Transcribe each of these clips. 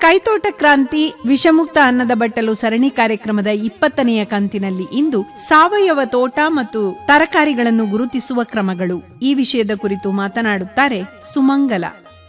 ಕೈತೋಟ ಕ್ರಾಂತಿ ವಿಷಮುಕ್ತ ಅನ್ನದ ಬಟ್ಟಲು ಸರಣಿ ಕಾರ್ಯಕ್ರಮದ ಇಪ್ಪತ್ತನೆಯ ಕಂತಿನಲ್ಲಿ ಇಂದು ಸಾವಯವ ತೋಟ ಮತ್ತು ತರಕಾರಿಗಳನ್ನು ಗುರುತಿಸುವ ಕ್ರಮಗಳು ಈ ವಿಷಯದ ಕುರಿತು ಮಾತನಾಡುತ್ತಾರೆ ಸುಮಂಗಲ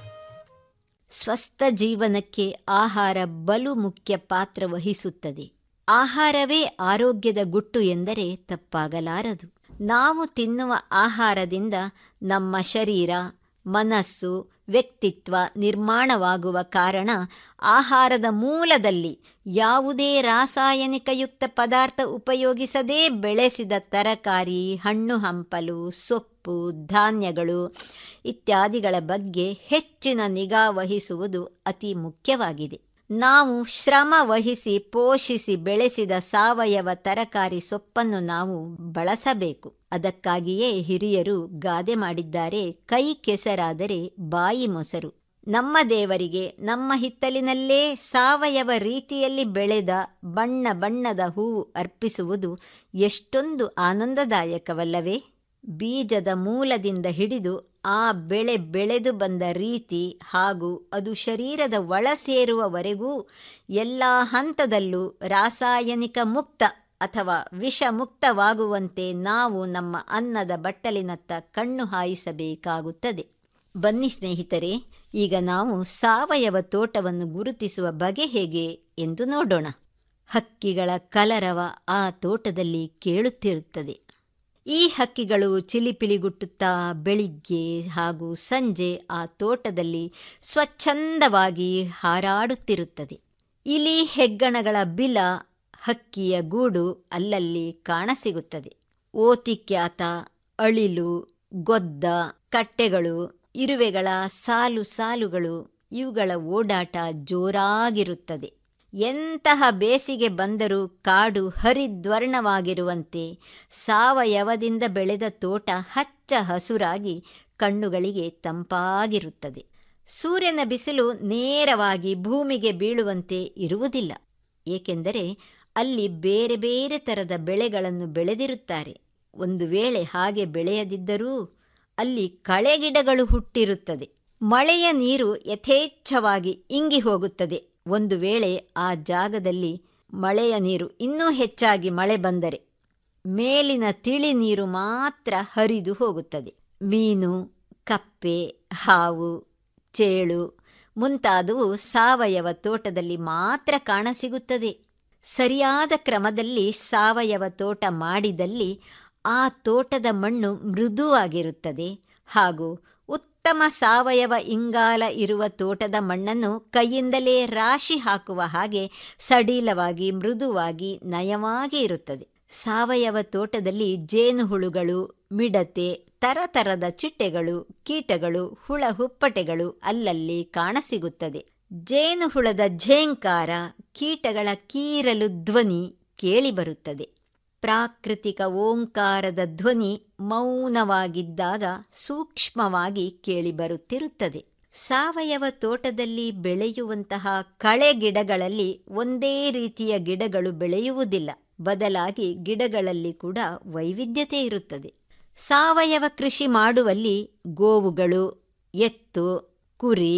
ಸ್ವಸ್ಥ ಜೀವನಕ್ಕೆ ಆಹಾರ ಬಲು ಮುಖ್ಯ ಪಾತ್ರ ವಹಿಸುತ್ತದೆ ಆಹಾರವೇ ಆರೋಗ್ಯದ ಗುಟ್ಟು ಎಂದರೆ ತಪ್ಪಾಗಲಾರದು ನಾವು ತಿನ್ನುವ ಆಹಾರದಿಂದ ನಮ್ಮ ಶರೀರ ಮನಸ್ಸು ವ್ಯಕ್ತಿತ್ವ ನಿರ್ಮಾಣವಾಗುವ ಕಾರಣ ಆಹಾರದ ಮೂಲದಲ್ಲಿ ಯಾವುದೇ ರಾಸಾಯನಿಕಯುಕ್ತ ಪದಾರ್ಥ ಉಪಯೋಗಿಸದೇ ಬೆಳೆಸಿದ ತರಕಾರಿ ಹಣ್ಣು ಹಂಪಲು ಸೊಪ್ಪು ಧಾನ್ಯಗಳು ಇತ್ಯಾದಿಗಳ ಬಗ್ಗೆ ಹೆಚ್ಚಿನ ನಿಗಾ ವಹಿಸುವುದು ಅತಿ ಮುಖ್ಯವಾಗಿದೆ ನಾವು ಶ್ರಮ ವಹಿಸಿ ಪೋಷಿಸಿ ಬೆಳೆಸಿದ ಸಾವಯವ ತರಕಾರಿ ಸೊಪ್ಪನ್ನು ನಾವು ಬಳಸಬೇಕು ಅದಕ್ಕಾಗಿಯೇ ಹಿರಿಯರು ಗಾದೆ ಮಾಡಿದ್ದಾರೆ ಕೈ ಕೆಸರಾದರೆ ಬಾಯಿ ಮೊಸರು ನಮ್ಮ ದೇವರಿಗೆ ನಮ್ಮ ಹಿತ್ತಲಿನಲ್ಲೇ ಸಾವಯವ ರೀತಿಯಲ್ಲಿ ಬೆಳೆದ ಬಣ್ಣ ಬಣ್ಣದ ಹೂವು ಅರ್ಪಿಸುವುದು ಎಷ್ಟೊಂದು ಆನಂದದಾಯಕವಲ್ಲವೇ ಬೀಜದ ಮೂಲದಿಂದ ಹಿಡಿದು ಆ ಬೆಳೆ ಬೆಳೆದು ಬಂದ ರೀತಿ ಹಾಗೂ ಅದು ಶರೀರದ ಒಳ ಸೇರುವವರೆಗೂ ಎಲ್ಲ ಹಂತದಲ್ಲೂ ರಾಸಾಯನಿಕ ಮುಕ್ತ ಅಥವಾ ವಿಷ ಮುಕ್ತವಾಗುವಂತೆ ನಾವು ನಮ್ಮ ಅನ್ನದ ಬಟ್ಟಲಿನತ್ತ ಕಣ್ಣು ಹಾಯಿಸಬೇಕಾಗುತ್ತದೆ ಬನ್ನಿ ಸ್ನೇಹಿತರೆ ಈಗ ನಾವು ಸಾವಯವ ತೋಟವನ್ನು ಗುರುತಿಸುವ ಬಗೆ ಹೇಗೆ ಎಂದು ನೋಡೋಣ ಹಕ್ಕಿಗಳ ಕಲರವ ಆ ತೋಟದಲ್ಲಿ ಕೇಳುತ್ತಿರುತ್ತದೆ ಈ ಹಕ್ಕಿಗಳು ಚಿಲಿಪಿಲಿಗುಟ್ಟುತ್ತಾ ಬೆಳಿಗ್ಗೆ ಹಾಗೂ ಸಂಜೆ ಆ ತೋಟದಲ್ಲಿ ಸ್ವಚ್ಛಂದವಾಗಿ ಹಾರಾಡುತ್ತಿರುತ್ತದೆ ಇಲಿ ಹೆಗ್ಗಣಗಳ ಬಿಲ ಹಕ್ಕಿಯ ಗೂಡು ಅಲ್ಲಲ್ಲಿ ಕಾಣಸಿಗುತ್ತದೆ ಓತಿಕ್ಯಾತ ಅಳಿಲು ಗೊದ್ದ ಕಟ್ಟೆಗಳು ಇರುವೆಗಳ ಸಾಲು ಸಾಲುಗಳು ಇವುಗಳ ಓಡಾಟ ಜೋರಾಗಿರುತ್ತದೆ ಎಂತಹ ಬೇಸಿಗೆ ಬಂದರೂ ಕಾಡು ಹರಿದ್ವರ್ಣವಾಗಿರುವಂತೆ ಸಾವಯವದಿಂದ ಬೆಳೆದ ತೋಟ ಹಚ್ಚ ಹಸುರಾಗಿ ಕಣ್ಣುಗಳಿಗೆ ತಂಪಾಗಿರುತ್ತದೆ ಸೂರ್ಯನ ಬಿಸಿಲು ನೇರವಾಗಿ ಭೂಮಿಗೆ ಬೀಳುವಂತೆ ಇರುವುದಿಲ್ಲ ಏಕೆಂದರೆ ಅಲ್ಲಿ ಬೇರೆ ಬೇರೆ ಥರದ ಬೆಳೆಗಳನ್ನು ಬೆಳೆದಿರುತ್ತಾರೆ ಒಂದು ವೇಳೆ ಹಾಗೆ ಬೆಳೆಯದಿದ್ದರೂ ಅಲ್ಲಿ ಕಳೆಗಿಡಗಳು ಹುಟ್ಟಿರುತ್ತದೆ ಮಳೆಯ ನೀರು ಯಥೇಚ್ಛವಾಗಿ ಇಂಗಿ ಹೋಗುತ್ತದೆ ಒಂದು ವೇಳೆ ಆ ಜಾಗದಲ್ಲಿ ಮಳೆಯ ನೀರು ಇನ್ನೂ ಹೆಚ್ಚಾಗಿ ಮಳೆ ಬಂದರೆ ಮೇಲಿನ ತಿಳಿ ನೀರು ಮಾತ್ರ ಹರಿದು ಹೋಗುತ್ತದೆ ಮೀನು ಕಪ್ಪೆ ಹಾವು ಚೇಳು ಮುಂತಾದವು ಸಾವಯವ ತೋಟದಲ್ಲಿ ಮಾತ್ರ ಕಾಣಸಿಗುತ್ತದೆ ಸರಿಯಾದ ಕ್ರಮದಲ್ಲಿ ಸಾವಯವ ತೋಟ ಮಾಡಿದಲ್ಲಿ ಆ ತೋಟದ ಮಣ್ಣು ಮೃದುವಾಗಿರುತ್ತದೆ ಹಾಗೂ ಉತ್ತಮ ಸಾವಯವ ಇಂಗಾಲ ಇರುವ ತೋಟದ ಮಣ್ಣನ್ನು ಕೈಯಿಂದಲೇ ರಾಶಿ ಹಾಕುವ ಹಾಗೆ ಸಡಿಲವಾಗಿ ಮೃದುವಾಗಿ ನಯವಾಗಿ ಇರುತ್ತದೆ ಸಾವಯವ ತೋಟದಲ್ಲಿ ಜೇನುಹುಳುಗಳು ಮಿಡತೆ ತರತರದ ಚಿಟ್ಟೆಗಳು ಕೀಟಗಳು ಹುಳ ಹುಪ್ಪಟೆಗಳು ಅಲ್ಲಲ್ಲಿ ಕಾಣಸಿಗುತ್ತದೆ ಜೇನುಹುಳದ ಝೇಂಕಾರ ಕೀಟಗಳ ಕೀರಲು ಧ್ವನಿ ಕೇಳಿಬರುತ್ತದೆ ಪ್ರಾಕೃತಿಕ ಓಂಕಾರದ ಧ್ವನಿ ಮೌನವಾಗಿದ್ದಾಗ ಸೂಕ್ಷ್ಮವಾಗಿ ಕೇಳಿಬರುತ್ತಿರುತ್ತದೆ ಸಾವಯವ ತೋಟದಲ್ಲಿ ಬೆಳೆಯುವಂತಹ ಕಳೆ ಗಿಡಗಳಲ್ಲಿ ಒಂದೇ ರೀತಿಯ ಗಿಡಗಳು ಬೆಳೆಯುವುದಿಲ್ಲ ಬದಲಾಗಿ ಗಿಡಗಳಲ್ಲಿ ಕೂಡ ವೈವಿಧ್ಯತೆ ಇರುತ್ತದೆ ಸಾವಯವ ಕೃಷಿ ಮಾಡುವಲ್ಲಿ ಗೋವುಗಳು ಎತ್ತು ಕುರಿ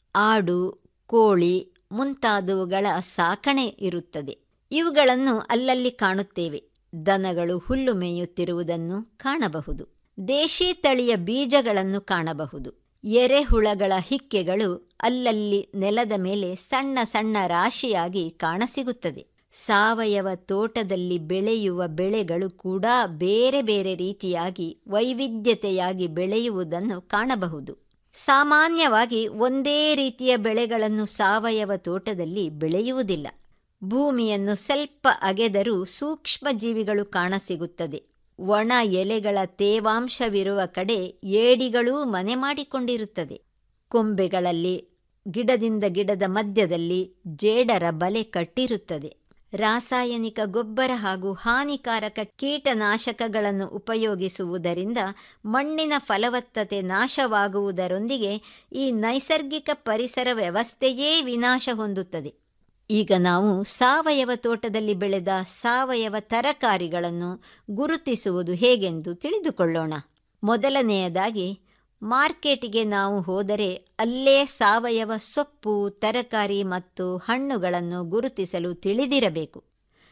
ಆಡು ಕೋಳಿ ಮುಂತಾದವುಗಳ ಸಾಕಣೆ ಇರುತ್ತದೆ ಇವುಗಳನ್ನು ಅಲ್ಲಲ್ಲಿ ಕಾಣುತ್ತೇವೆ ದನಗಳು ಹುಲ್ಲು ಮೇಯುತ್ತಿರುವುದನ್ನು ಕಾಣಬಹುದು ದೇಶಿ ತಳಿಯ ಬೀಜಗಳನ್ನು ಕಾಣಬಹುದು ಎರೆಹುಳಗಳ ಹಿಕ್ಕೆಗಳು ಅಲ್ಲಲ್ಲಿ ನೆಲದ ಮೇಲೆ ಸಣ್ಣ ಸಣ್ಣ ರಾಶಿಯಾಗಿ ಕಾಣಸಿಗುತ್ತದೆ ಸಾವಯವ ತೋಟದಲ್ಲಿ ಬೆಳೆಯುವ ಬೆಳೆಗಳು ಕೂಡ ಬೇರೆ ಬೇರೆ ರೀತಿಯಾಗಿ ವೈವಿಧ್ಯತೆಯಾಗಿ ಬೆಳೆಯುವುದನ್ನು ಕಾಣಬಹುದು ಸಾಮಾನ್ಯವಾಗಿ ಒಂದೇ ರೀತಿಯ ಬೆಳೆಗಳನ್ನು ಸಾವಯವ ತೋಟದಲ್ಲಿ ಬೆಳೆಯುವುದಿಲ್ಲ ಭೂಮಿಯನ್ನು ಸ್ವಲ್ಪ ಅಗೆದರೂ ಸೂಕ್ಷ್ಮ ಜೀವಿಗಳು ಕಾಣಸಿಗುತ್ತದೆ ಒಣ ಎಲೆಗಳ ತೇವಾಂಶವಿರುವ ಕಡೆ ಏಡಿಗಳೂ ಮನೆ ಮಾಡಿಕೊಂಡಿರುತ್ತದೆ ಕೊಂಬೆಗಳಲ್ಲಿ ಗಿಡದಿಂದ ಗಿಡದ ಮಧ್ಯದಲ್ಲಿ ಜೇಡರ ಬಲೆ ಕಟ್ಟಿರುತ್ತದೆ ರಾಸಾಯನಿಕ ಗೊಬ್ಬರ ಹಾಗೂ ಹಾನಿಕಾರಕ ಕೀಟನಾಶಕಗಳನ್ನು ಉಪಯೋಗಿಸುವುದರಿಂದ ಮಣ್ಣಿನ ಫಲವತ್ತತೆ ನಾಶವಾಗುವುದರೊಂದಿಗೆ ಈ ನೈಸರ್ಗಿಕ ಪರಿಸರ ವ್ಯವಸ್ಥೆಯೇ ವಿನಾಶ ಹೊಂದುತ್ತದೆ ಈಗ ನಾವು ಸಾವಯವ ತೋಟದಲ್ಲಿ ಬೆಳೆದ ಸಾವಯವ ತರಕಾರಿಗಳನ್ನು ಗುರುತಿಸುವುದು ಹೇಗೆಂದು ತಿಳಿದುಕೊಳ್ಳೋಣ ಮೊದಲನೆಯದಾಗಿ ಮಾರ್ಕೆಟಿಗೆ ನಾವು ಹೋದರೆ ಅಲ್ಲೇ ಸಾವಯವ ಸೊಪ್ಪು ತರಕಾರಿ ಮತ್ತು ಹಣ್ಣುಗಳನ್ನು ಗುರುತಿಸಲು ತಿಳಿದಿರಬೇಕು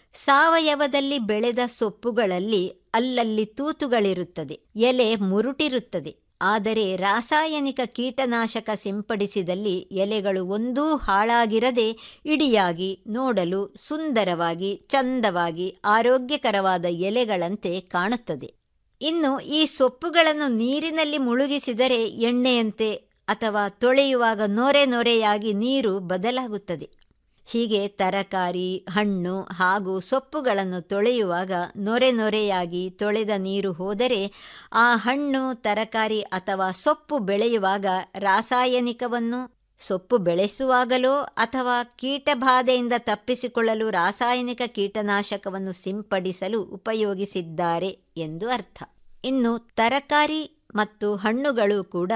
ಸಾವಯವದಲ್ಲಿ ಬೆಳೆದ ಸೊಪ್ಪುಗಳಲ್ಲಿ ಅಲ್ಲಲ್ಲಿ ತೂತುಗಳಿರುತ್ತದೆ ಎಲೆ ಮುರುಟಿರುತ್ತದೆ ಆದರೆ ರಾಸಾಯನಿಕ ಕೀಟನಾಶಕ ಸಿಂಪಡಿಸಿದಲ್ಲಿ ಎಲೆಗಳು ಒಂದೂ ಹಾಳಾಗಿರದೆ ಇಡಿಯಾಗಿ ನೋಡಲು ಸುಂದರವಾಗಿ ಚಂದವಾಗಿ ಆರೋಗ್ಯಕರವಾದ ಎಲೆಗಳಂತೆ ಕಾಣುತ್ತದೆ ಇನ್ನು ಈ ಸೊಪ್ಪುಗಳನ್ನು ನೀರಿನಲ್ಲಿ ಮುಳುಗಿಸಿದರೆ ಎಣ್ಣೆಯಂತೆ ಅಥವಾ ತೊಳೆಯುವಾಗ ನೊರೆ ನೊರೆಯಾಗಿ ನೀರು ಬದಲಾಗುತ್ತದೆ ಹೀಗೆ ತರಕಾರಿ ಹಣ್ಣು ಹಾಗೂ ಸೊಪ್ಪುಗಳನ್ನು ತೊಳೆಯುವಾಗ ನೊರೆ ನೊರೆಯಾಗಿ ತೊಳೆದ ನೀರು ಹೋದರೆ ಆ ಹಣ್ಣು ತರಕಾರಿ ಅಥವಾ ಸೊಪ್ಪು ಬೆಳೆಯುವಾಗ ರಾಸಾಯನಿಕವನ್ನು ಸೊಪ್ಪು ಬೆಳೆಸುವಾಗಲೋ ಅಥವಾ ಕೀಟಬಾಧೆಯಿಂದ ತಪ್ಪಿಸಿಕೊಳ್ಳಲು ರಾಸಾಯನಿಕ ಕೀಟನಾಶಕವನ್ನು ಸಿಂಪಡಿಸಲು ಉಪಯೋಗಿಸಿದ್ದಾರೆ ಎಂದು ಅರ್ಥ ಇನ್ನು ತರಕಾರಿ ಮತ್ತು ಹಣ್ಣುಗಳು ಕೂಡ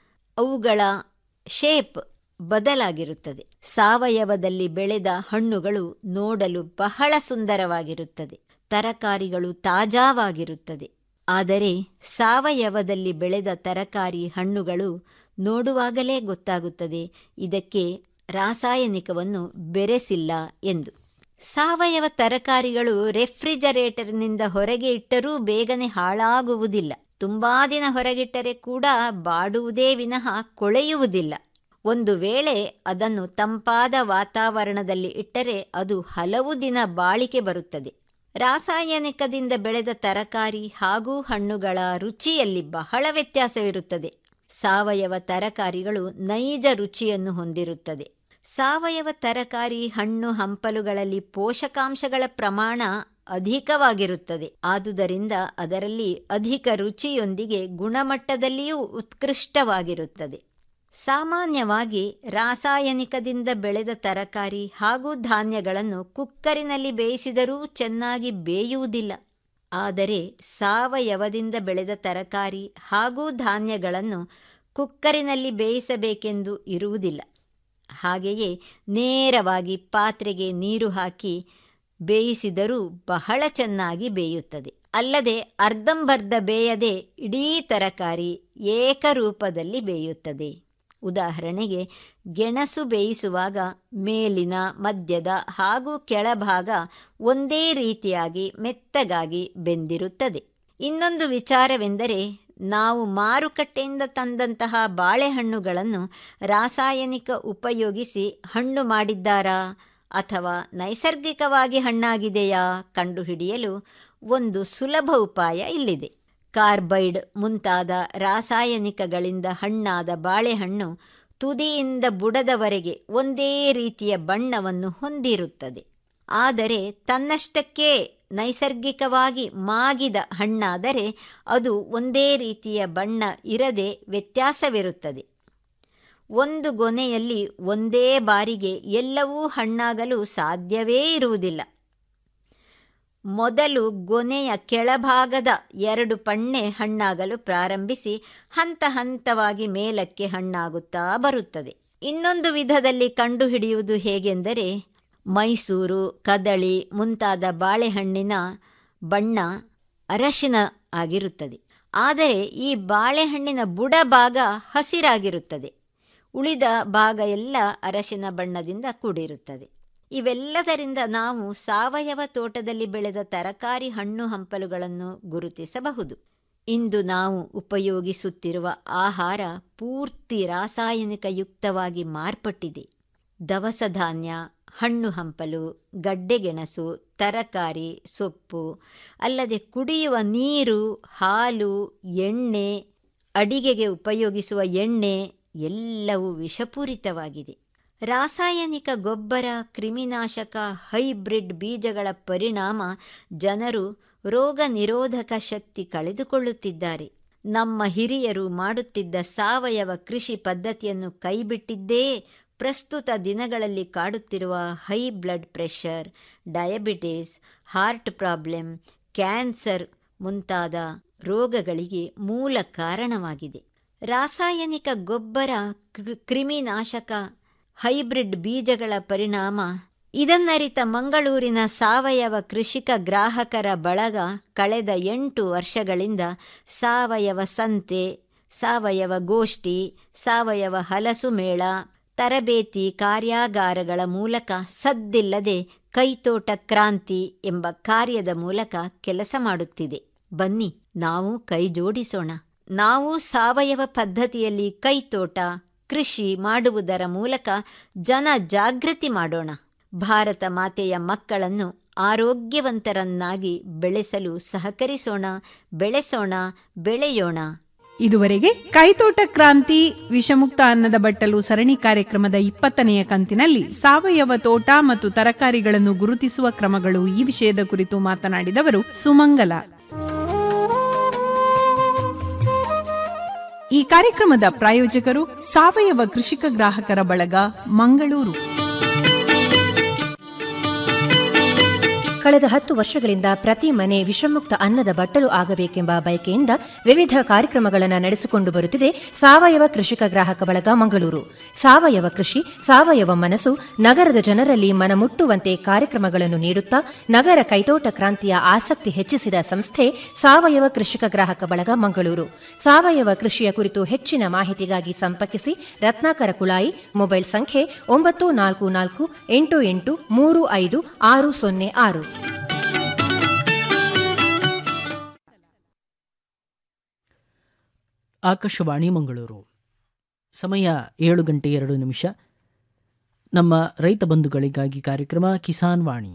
ಅವುಗಳ ಶೇಪ್ ಬದಲಾಗಿರುತ್ತದೆ ಸಾವಯವದಲ್ಲಿ ಬೆಳೆದ ಹಣ್ಣುಗಳು ನೋಡಲು ಬಹಳ ಸುಂದರವಾಗಿರುತ್ತದೆ ತರಕಾರಿಗಳು ತಾಜಾವಾಗಿರುತ್ತದೆ ಆದರೆ ಸಾವಯವದಲ್ಲಿ ಬೆಳೆದ ತರಕಾರಿ ಹಣ್ಣುಗಳು ನೋಡುವಾಗಲೇ ಗೊತ್ತಾಗುತ್ತದೆ ಇದಕ್ಕೆ ರಾಸಾಯನಿಕವನ್ನು ಬೆರೆಸಿಲ್ಲ ಎಂದು ಸಾವಯವ ತರಕಾರಿಗಳು ರೆಫ್ರಿಜರೇಟರ್ನಿಂದ ಹೊರಗೆ ಇಟ್ಟರೂ ಬೇಗನೆ ಹಾಳಾಗುವುದಿಲ್ಲ ತುಂಬಾ ದಿನ ಹೊರಗಿಟ್ಟರೆ ಕೂಡ ಬಾಡುವುದೇ ವಿನಃ ಕೊಳೆಯುವುದಿಲ್ಲ ಒಂದು ವೇಳೆ ಅದನ್ನು ತಂಪಾದ ವಾತಾವರಣದಲ್ಲಿ ಇಟ್ಟರೆ ಅದು ಹಲವು ದಿನ ಬಾಳಿಕೆ ಬರುತ್ತದೆ ರಾಸಾಯನಿಕದಿಂದ ಬೆಳೆದ ತರಕಾರಿ ಹಾಗೂ ಹಣ್ಣುಗಳ ರುಚಿಯಲ್ಲಿ ಬಹಳ ವ್ಯತ್ಯಾಸವಿರುತ್ತದೆ ಸಾವಯವ ತರಕಾರಿಗಳು ನೈಜ ರುಚಿಯನ್ನು ಹೊಂದಿರುತ್ತದೆ ಸಾವಯವ ತರಕಾರಿ ಹಣ್ಣು ಹಂಪಲುಗಳಲ್ಲಿ ಪೋಷಕಾಂಶಗಳ ಪ್ರಮಾಣ ಅಧಿಕವಾಗಿರುತ್ತದೆ ಆದುದರಿಂದ ಅದರಲ್ಲಿ ಅಧಿಕ ರುಚಿಯೊಂದಿಗೆ ಗುಣಮಟ್ಟದಲ್ಲಿಯೂ ಉತ್ಕೃಷ್ಟವಾಗಿರುತ್ತದೆ ಸಾಮಾನ್ಯವಾಗಿ ರಾಸಾಯನಿಕದಿಂದ ಬೆಳೆದ ತರಕಾರಿ ಹಾಗೂ ಧಾನ್ಯಗಳನ್ನು ಕುಕ್ಕರಿನಲ್ಲಿ ಬೇಯಿಸಿದರೂ ಚೆನ್ನಾಗಿ ಬೇಯುವುದಿಲ್ಲ ಆದರೆ ಸಾವಯವದಿಂದ ಬೆಳೆದ ತರಕಾರಿ ಹಾಗೂ ಧಾನ್ಯಗಳನ್ನು ಕುಕ್ಕರಿನಲ್ಲಿ ಬೇಯಿಸಬೇಕೆಂದು ಇರುವುದಿಲ್ಲ ಹಾಗೆಯೇ ನೇರವಾಗಿ ಪಾತ್ರೆಗೆ ನೀರು ಹಾಕಿ ಬೇಯಿಸಿದರೂ ಬಹಳ ಚೆನ್ನಾಗಿ ಬೇಯುತ್ತದೆ ಅಲ್ಲದೆ ಅರ್ಧಂಬರ್ಧ ಬೇಯದೆ ಇಡೀ ತರಕಾರಿ ಏಕರೂಪದಲ್ಲಿ ಬೇಯುತ್ತದೆ ಉದಾಹರಣೆಗೆ ಗೆಣಸು ಬೇಯಿಸುವಾಗ ಮೇಲಿನ ಮಧ್ಯದ ಹಾಗೂ ಕೆಳಭಾಗ ಒಂದೇ ರೀತಿಯಾಗಿ ಮೆತ್ತಗಾಗಿ ಬೆಂದಿರುತ್ತದೆ ಇನ್ನೊಂದು ವಿಚಾರವೆಂದರೆ ನಾವು ಮಾರುಕಟ್ಟೆಯಿಂದ ತಂದಂತಹ ಬಾಳೆಹಣ್ಣುಗಳನ್ನು ರಾಸಾಯನಿಕ ಉಪಯೋಗಿಸಿ ಹಣ್ಣು ಮಾಡಿದ್ದಾರಾ ಅಥವಾ ನೈಸರ್ಗಿಕವಾಗಿ ಹಣ್ಣಾಗಿದೆಯಾ ಕಂಡುಹಿಡಿಯಲು ಒಂದು ಸುಲಭ ಉಪಾಯ ಇಲ್ಲಿದೆ ಕಾರ್ಬೈಡ್ ಮುಂತಾದ ರಾಸಾಯನಿಕಗಳಿಂದ ಹಣ್ಣಾದ ಬಾಳೆಹಣ್ಣು ತುದಿಯಿಂದ ಬುಡದವರೆಗೆ ಒಂದೇ ರೀತಿಯ ಬಣ್ಣವನ್ನು ಹೊಂದಿರುತ್ತದೆ ಆದರೆ ತನ್ನಷ್ಟಕ್ಕೇ ನೈಸರ್ಗಿಕವಾಗಿ ಮಾಗಿದ ಹಣ್ಣಾದರೆ ಅದು ಒಂದೇ ರೀತಿಯ ಬಣ್ಣ ಇರದೆ ವ್ಯತ್ಯಾಸವಿರುತ್ತದೆ ಒಂದು ಗೊನೆಯಲ್ಲಿ ಒಂದೇ ಬಾರಿಗೆ ಎಲ್ಲವೂ ಹಣ್ಣಾಗಲು ಸಾಧ್ಯವೇ ಇರುವುದಿಲ್ಲ ಮೊದಲು ಗೊನೆಯ ಕೆಳಭಾಗದ ಎರಡು ಪಣ್ಣೆ ಹಣ್ಣಾಗಲು ಪ್ರಾರಂಭಿಸಿ ಹಂತ ಹಂತವಾಗಿ ಮೇಲಕ್ಕೆ ಹಣ್ಣಾಗುತ್ತಾ ಬರುತ್ತದೆ ಇನ್ನೊಂದು ವಿಧದಲ್ಲಿ ಕಂಡುಹಿಡಿಯುವುದು ಹೇಗೆಂದರೆ ಮೈಸೂರು ಕದಳಿ ಮುಂತಾದ ಬಾಳೆಹಣ್ಣಿನ ಬಣ್ಣ ಅರಶಿನ ಆಗಿರುತ್ತದೆ ಆದರೆ ಈ ಬಾಳೆಹಣ್ಣಿನ ಬುಡ ಭಾಗ ಹಸಿರಾಗಿರುತ್ತದೆ ಉಳಿದ ಭಾಗ ಎಲ್ಲ ಅರಶಿನ ಬಣ್ಣದಿಂದ ಕೂಡಿರುತ್ತದೆ ಇವೆಲ್ಲದರಿಂದ ನಾವು ಸಾವಯವ ತೋಟದಲ್ಲಿ ಬೆಳೆದ ತರಕಾರಿ ಹಣ್ಣು ಹಂಪಲುಗಳನ್ನು ಗುರುತಿಸಬಹುದು ಇಂದು ನಾವು ಉಪಯೋಗಿಸುತ್ತಿರುವ ಆಹಾರ ಪೂರ್ತಿ ರಾಸಾಯನಿಕಯುಕ್ತವಾಗಿ ಮಾರ್ಪಟ್ಟಿದೆ ದವಸ ಧಾನ್ಯ ಹಣ್ಣು ಹಂಪಲು ಗಡ್ಡೆಗೆಣಸು ತರಕಾರಿ ಸೊಪ್ಪು ಅಲ್ಲದೆ ಕುಡಿಯುವ ನೀರು ಹಾಲು ಎಣ್ಣೆ ಅಡಿಗೆಗೆ ಉಪಯೋಗಿಸುವ ಎಣ್ಣೆ ಎಲ್ಲವೂ ವಿಷಪೂರಿತವಾಗಿದೆ ರಾಸಾಯನಿಕ ಗೊಬ್ಬರ ಕ್ರಿಮಿನಾಶಕ ಹೈಬ್ರಿಡ್ ಬೀಜಗಳ ಪರಿಣಾಮ ಜನರು ರೋಗ ನಿರೋಧಕ ಶಕ್ತಿ ಕಳೆದುಕೊಳ್ಳುತ್ತಿದ್ದಾರೆ ನಮ್ಮ ಹಿರಿಯರು ಮಾಡುತ್ತಿದ್ದ ಸಾವಯವ ಕೃಷಿ ಪದ್ಧತಿಯನ್ನು ಕೈಬಿಟ್ಟಿದ್ದೇ ಪ್ರಸ್ತುತ ದಿನಗಳಲ್ಲಿ ಕಾಡುತ್ತಿರುವ high blood pressure diabetes heart problem cancer ಮುಂತಾದ ರೋಗಗಳಿಗೆ ಮೂಲ ಕಾರಣವಾಗಿದೆ ರಾಸಾಯನಿಕ ಗೊಬ್ಬರ ಕ್ರಿಮಿನಾಶಕ ಹೈಬ್ರಿಡ್ ಬೀಜಗಳ ಪರಿಣಾಮ ಇದನ್ನರಿತ ಮಂಗಳೂರಿನ ಸಾವಯವ ಕೃಷಿಕ ಗ್ರಾಹಕರ ಬಳಗ ಕಳೆದ ಎಂಟು ವರ್ಷಗಳಿಂದ ಸಾವಯವ ಸಂತೆ ಸಾವಯವ ಗೋಷ್ಠಿ ಸಾವಯವ ಹಲಸು ಮೇಳ ತರಬೇತಿ ಕಾರ್ಯಾಗಾರಗಳ ಮೂಲಕ ಸದ್ದಿಲ್ಲದೆ ಕೈತೋಟ ಕ್ರಾಂತಿ ಎಂಬ ಕಾರ್ಯದ ಮೂಲಕ ಕೆಲಸ ಮಾಡುತ್ತಿದೆ ಬನ್ನಿ ನಾವು ಕೈ ಜೋಡಿಸೋಣ ನಾವು ಸಾವಯವ ಪದ್ಧತಿಯಲ್ಲಿ ಕೈತೋಟ ಕೃಷಿ ಮಾಡುವುದರ ಮೂಲಕ ಜನ ಜಾಗೃತಿ ಮಾಡೋಣ ಭಾರತ ಮಾತೆಯ ಮಕ್ಕಳನ್ನು ಆರೋಗ್ಯವಂತರನ್ನಾಗಿ ಬೆಳೆಸಲು ಸಹಕರಿಸೋಣ ಬೆಳೆಸೋಣ ಬೆಳೆಯೋಣ ಇದುವರೆಗೆ ಕೈತೋಟ ಕ್ರಾಂತಿ ವಿಷಮುಕ್ತ ಅನ್ನದ ಬಟ್ಟಲು ಸರಣಿ ಕಾರ್ಯಕ್ರಮದ ಇಪ್ಪತ್ತನೆಯ ಕಂತಿನಲ್ಲಿ ಸಾವಯವ ತೋಟ ಮತ್ತು ತರಕಾರಿಗಳನ್ನು ಗುರುತಿಸುವ ಕ್ರಮಗಳು ಈ ವಿಷಯದ ಕುರಿತು ಮಾತನಾಡಿದವರು ಸುಮಂಗಲ ಈ ಕಾರ್ಯಕ್ರಮದ ಪ್ರಾಯೋಜಕರು ಸಾವಯವ ಕೃಷಿಕ ಗ್ರಾಹಕರ ಬಳಗ ಮಂಗಳೂರು ಕಳೆದ ಹತ್ತು ವರ್ಷಗಳಿಂದ ಪ್ರತಿ ಮನೆ ವಿಷಮುಕ್ತ ಅನ್ನದ ಬಟ್ಟಲು ಆಗಬೇಕೆಂಬ ಬಯಕೆಯಿಂದ ವಿವಿಧ ಕಾರ್ಯಕ್ರಮಗಳನ್ನು ನಡೆಸಿಕೊಂಡು ಬರುತ್ತಿದೆ ಸಾವಯವ ಕೃಷಿಕ ಗ್ರಾಹಕ ಬಳಗ ಮಂಗಳೂರು ಸಾವಯವ ಕೃಷಿ ಸಾವಯವ ಮನಸ್ಸು ನಗರದ ಜನರಲ್ಲಿ ಮನಮುಟ್ಟುವಂತೆ ಕಾರ್ಯಕ್ರಮಗಳನ್ನು ನೀಡುತ್ತಾ ನಗರ ಕೈತೋಟ ಕ್ರಾಂತಿಯ ಆಸಕ್ತಿ ಹೆಚ್ಚಿಸಿದ ಸಂಸ್ಥೆ ಸಾವಯವ ಕೃಷಿಕ ಗ್ರಾಹಕ ಬಳಗ ಮಂಗಳೂರು ಸಾವಯವ ಕೃಷಿಯ ಕುರಿತು ಹೆಚ್ಚಿನ ಮಾಹಿತಿಗಾಗಿ ಸಂಪರ್ಕಿಸಿ ರತ್ನಾಕರ ಕುಳಾಯಿ ಮೊಬೈಲ್ ಸಂಖ್ಯೆ ಒಂಬತ್ತು ನಾಲ್ಕು ನಾಲ್ಕು ಎಂಟು ಎಂಟು ಮೂರು ಐದು ಆರು ಸೊನ್ನೆ ಆರು ಆಕಾಶವಾಣಿ ಮಂಗಳೂರು ಸಮಯ ಏಳು ಗಂಟೆ ಎರಡು ನಿಮಿಷ ನಮ್ಮ ರೈತ ಬಂಧುಗಳಿಗಾಗಿ ಕಾರ್ಯಕ್ರಮ ಕಿಸಾನ್ ವಾಣಿ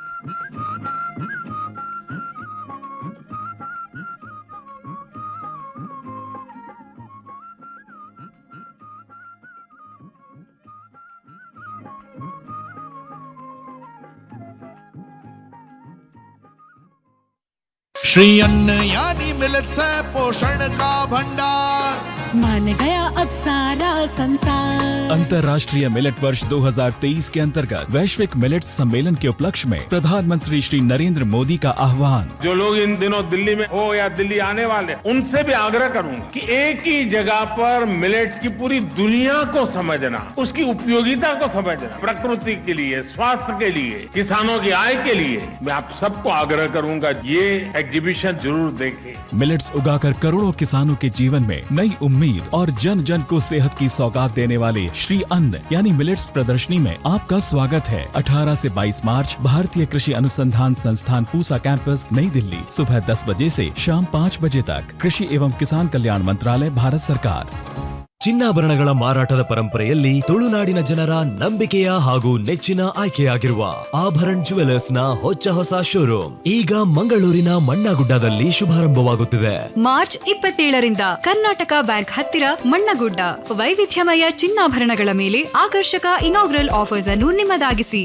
श्री अन्न यानी मिलत से पोषण का भंडार मान गया अब सारा संसार अंतर्राष्ट्रीय मिलेट वर्ष 2023 के अंतर्गत वैश्विक मिलेट सम्मेलन के उपलक्ष्य में प्रधानमंत्री श्री नरेंद्र मोदी का आह्वान जो लोग इन दिनों दिल्ली में हो या दिल्ली आने वाले उनसे भी आग्रह करूंगा कि एक ही जगह पर मिलेट्स की पूरी दुनिया को समझना उसकी उपयोगिता को समझना प्रकृति के लिए स्वास्थ्य के लिए किसानों की आय के लिए मैं आप सबको आग्रह करूंगा ये एग्जीबिशन जरूर देखें मिलेट्स उगाकर करोड़ों किसानों के जीवन में नई उम्मीद और जन जन को सेहत की सौगात देने वाले श्री अन्न यानी मिलेट्स प्रदर्शनी में आपका स्वागत है 18 से 22 मार्च भारतीय कृषि अनुसंधान संस्थान पूसा कैंपस नई दिल्ली सुबह 10 बजे से शाम 5 बजे तक कृषि एवं किसान कल्याण मंत्रालय भारत सरकार ಚಿನ್ನಾಭರಣಗಳ ಮಾರಾಟದ ಪರಂಪರೆಯಲ್ಲಿ ತುಳುನಾಡಿನ ಜನರ ನಂಬಿಕೆಯ ಹಾಗೂ ನೆಚ್ಚಿನ ಆಯ್ಕೆಯಾಗಿರುವ ಆಭರಣ್ ಜುವೆಲರ್ಸ್ ನ ಹೊಚ್ಚ ಹೊಸ ಶೋರೂಮ್ ಈಗ ಮಂಗಳೂರಿನ ಮಣ್ಣಗುಡ್ಡದಲ್ಲಿ ಶುಭಾರಂಭವಾಗುತ್ತಿದೆ ಮಾರ್ಚ್ ಇಪ್ಪತ್ತೇಳರಿಂದ ಕರ್ನಾಟಕ ಬ್ಯಾಂಕ್ ಹತ್ತಿರ ಮಣ್ಣಗುಡ್ಡ ವೈವಿಧ್ಯಮಯ ಚಿನ್ನಾಭರಣಗಳ ಮೇಲೆ ಆಕರ್ಷಕ ಇನಾಗ್ರಲ್ ಆಫರ್ಸ್ ಅನ್ನು ನಿಮ್ಮದಾಗಿಸಿ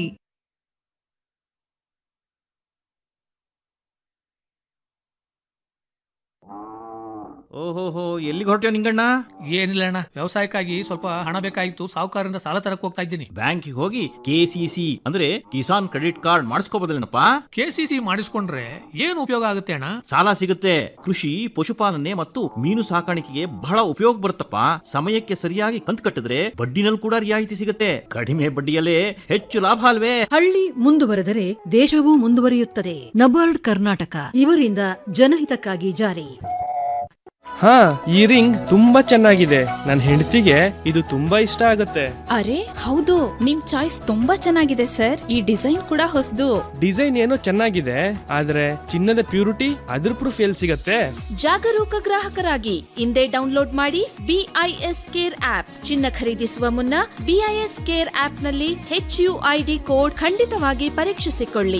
ಓಹೋಹೋ ಎಲ್ಲಿಗೆ ಹೊರಟ್ಯೋ ನಿಂಗಣ್ಣ ಏನಿಲ್ಲ ಅಣ್ಣ ವ್ಯವಸಾಯಕ್ಕಾಗಿ ಸ್ವಲ್ಪ ಹಣ ಬೇಕಾಗಿತ್ತು ಸಾಹುಕಾರರಿಂದ ಸಾಲ ತರಕ್ ಹೋಗ್ತಾ ಇದ್ದೀನಿ ಬ್ಯಾಂಕಿಗೆ ಹೋಗಿ ಕೆಸಿಸಿ ಅಂದ್ರೆ ಕಿಸಾನ್ ಕ್ರೆಡಿಟ್ ಕಾರ್ಡ್ ಮಾಡಿಸ್ಕೋಬೋದಲ್ಲೇನಪ್ಪ ಕೆಸಿಸಿ ಮಾಡಿಸ್ಕೊಂಡ್ರೆ ಏನು ಉಪಯೋಗ ಆಗುತ್ತೆ ಅಣ್ಣ ಸಾಲ ಸಿಗುತ್ತೆ ಕೃಷಿ ಪಶುಪಾಲನೆ ಮತ್ತು ಮೀನು ಸಾಕಾಣಿಕೆಗೆ ಬಹಳ ಉಪಯೋಗ ಬರುತ್ತಪ್ಪ ಸಮಯಕ್ಕೆ ಸರಿಯಾಗಿ ಕಂತು ಕಟ್ಟಿದ್ರೆ ಬಡ್ಡಿನಲ್ಲಿ ಕೂಡ ರಿಯಾಯಿತಿ ಸಿಗುತ್ತೆ ಕಡಿಮೆ ಬಡ್ಡಿಯಲ್ಲೇ ಹೆಚ್ಚು ಲಾಭ ಅಲ್ವೇ ಹಳ್ಳಿ ಮುಂದುವರೆದರೆ ದೇಶವೂ ಮುಂದುವರಿಯುತ್ತದೆ ನಬಾರ್ಡ್ ಕರ್ನಾಟಕ ಇವರಿಂದ ಜನಹಿತಕ್ಕಾಗಿ ಜಾರಿ ಹಾ ಈ ರಿಂಗ್ ತುಂಬಾ ಚೆನ್ನಾಗಿದೆ ನನ್ನ ಹೆಂಡತಿಗೆ ಇದು ತುಂಬಾ ಇಷ್ಟ ಆಗುತ್ತೆ ಅರೆ ಹೌದು ನಿಮ್ ಚಾಯ್ಸ್ ತುಂಬಾ ಚೆನ್ನಾಗಿದೆ ಸರ್ ಈ ಡಿಸೈನ್ ಕೂಡ ಹೊಸದು ಡಿಸೈನ್ ಏನೋ ಚೆನ್ನಾಗಿದೆ ಆದ್ರೆ ಚಿನ್ನದ ಪ್ಯೂರಿಟಿ ಅದ್ರ ಪ್ರೂಫ್ ಎಲ್ಲಿ ಸಿಗತ್ತೆ ಜಾಗರೂಕ ಗ್ರಾಹಕರಾಗಿ ಇಂದೇ ಡೌನ್ಲೋಡ್ ಮಾಡಿ ಬಿಐಎಸ್ ಕೇರ್ ಆಪ್ ಚಿನ್ನ ಖರೀದಿಸುವ ಮುನ್ನ ಬಿಐಎಸ್ ಕೇರ್ ಆಪ್ ನಲ್ಲಿ ಹೆಚ್ ಯು ಐಡಿ ಕೋಡ್ ಖಂಡಿತವಾಗಿ ಪರೀಕ್ಷಿಸಿಕೊಳ್ಳಿ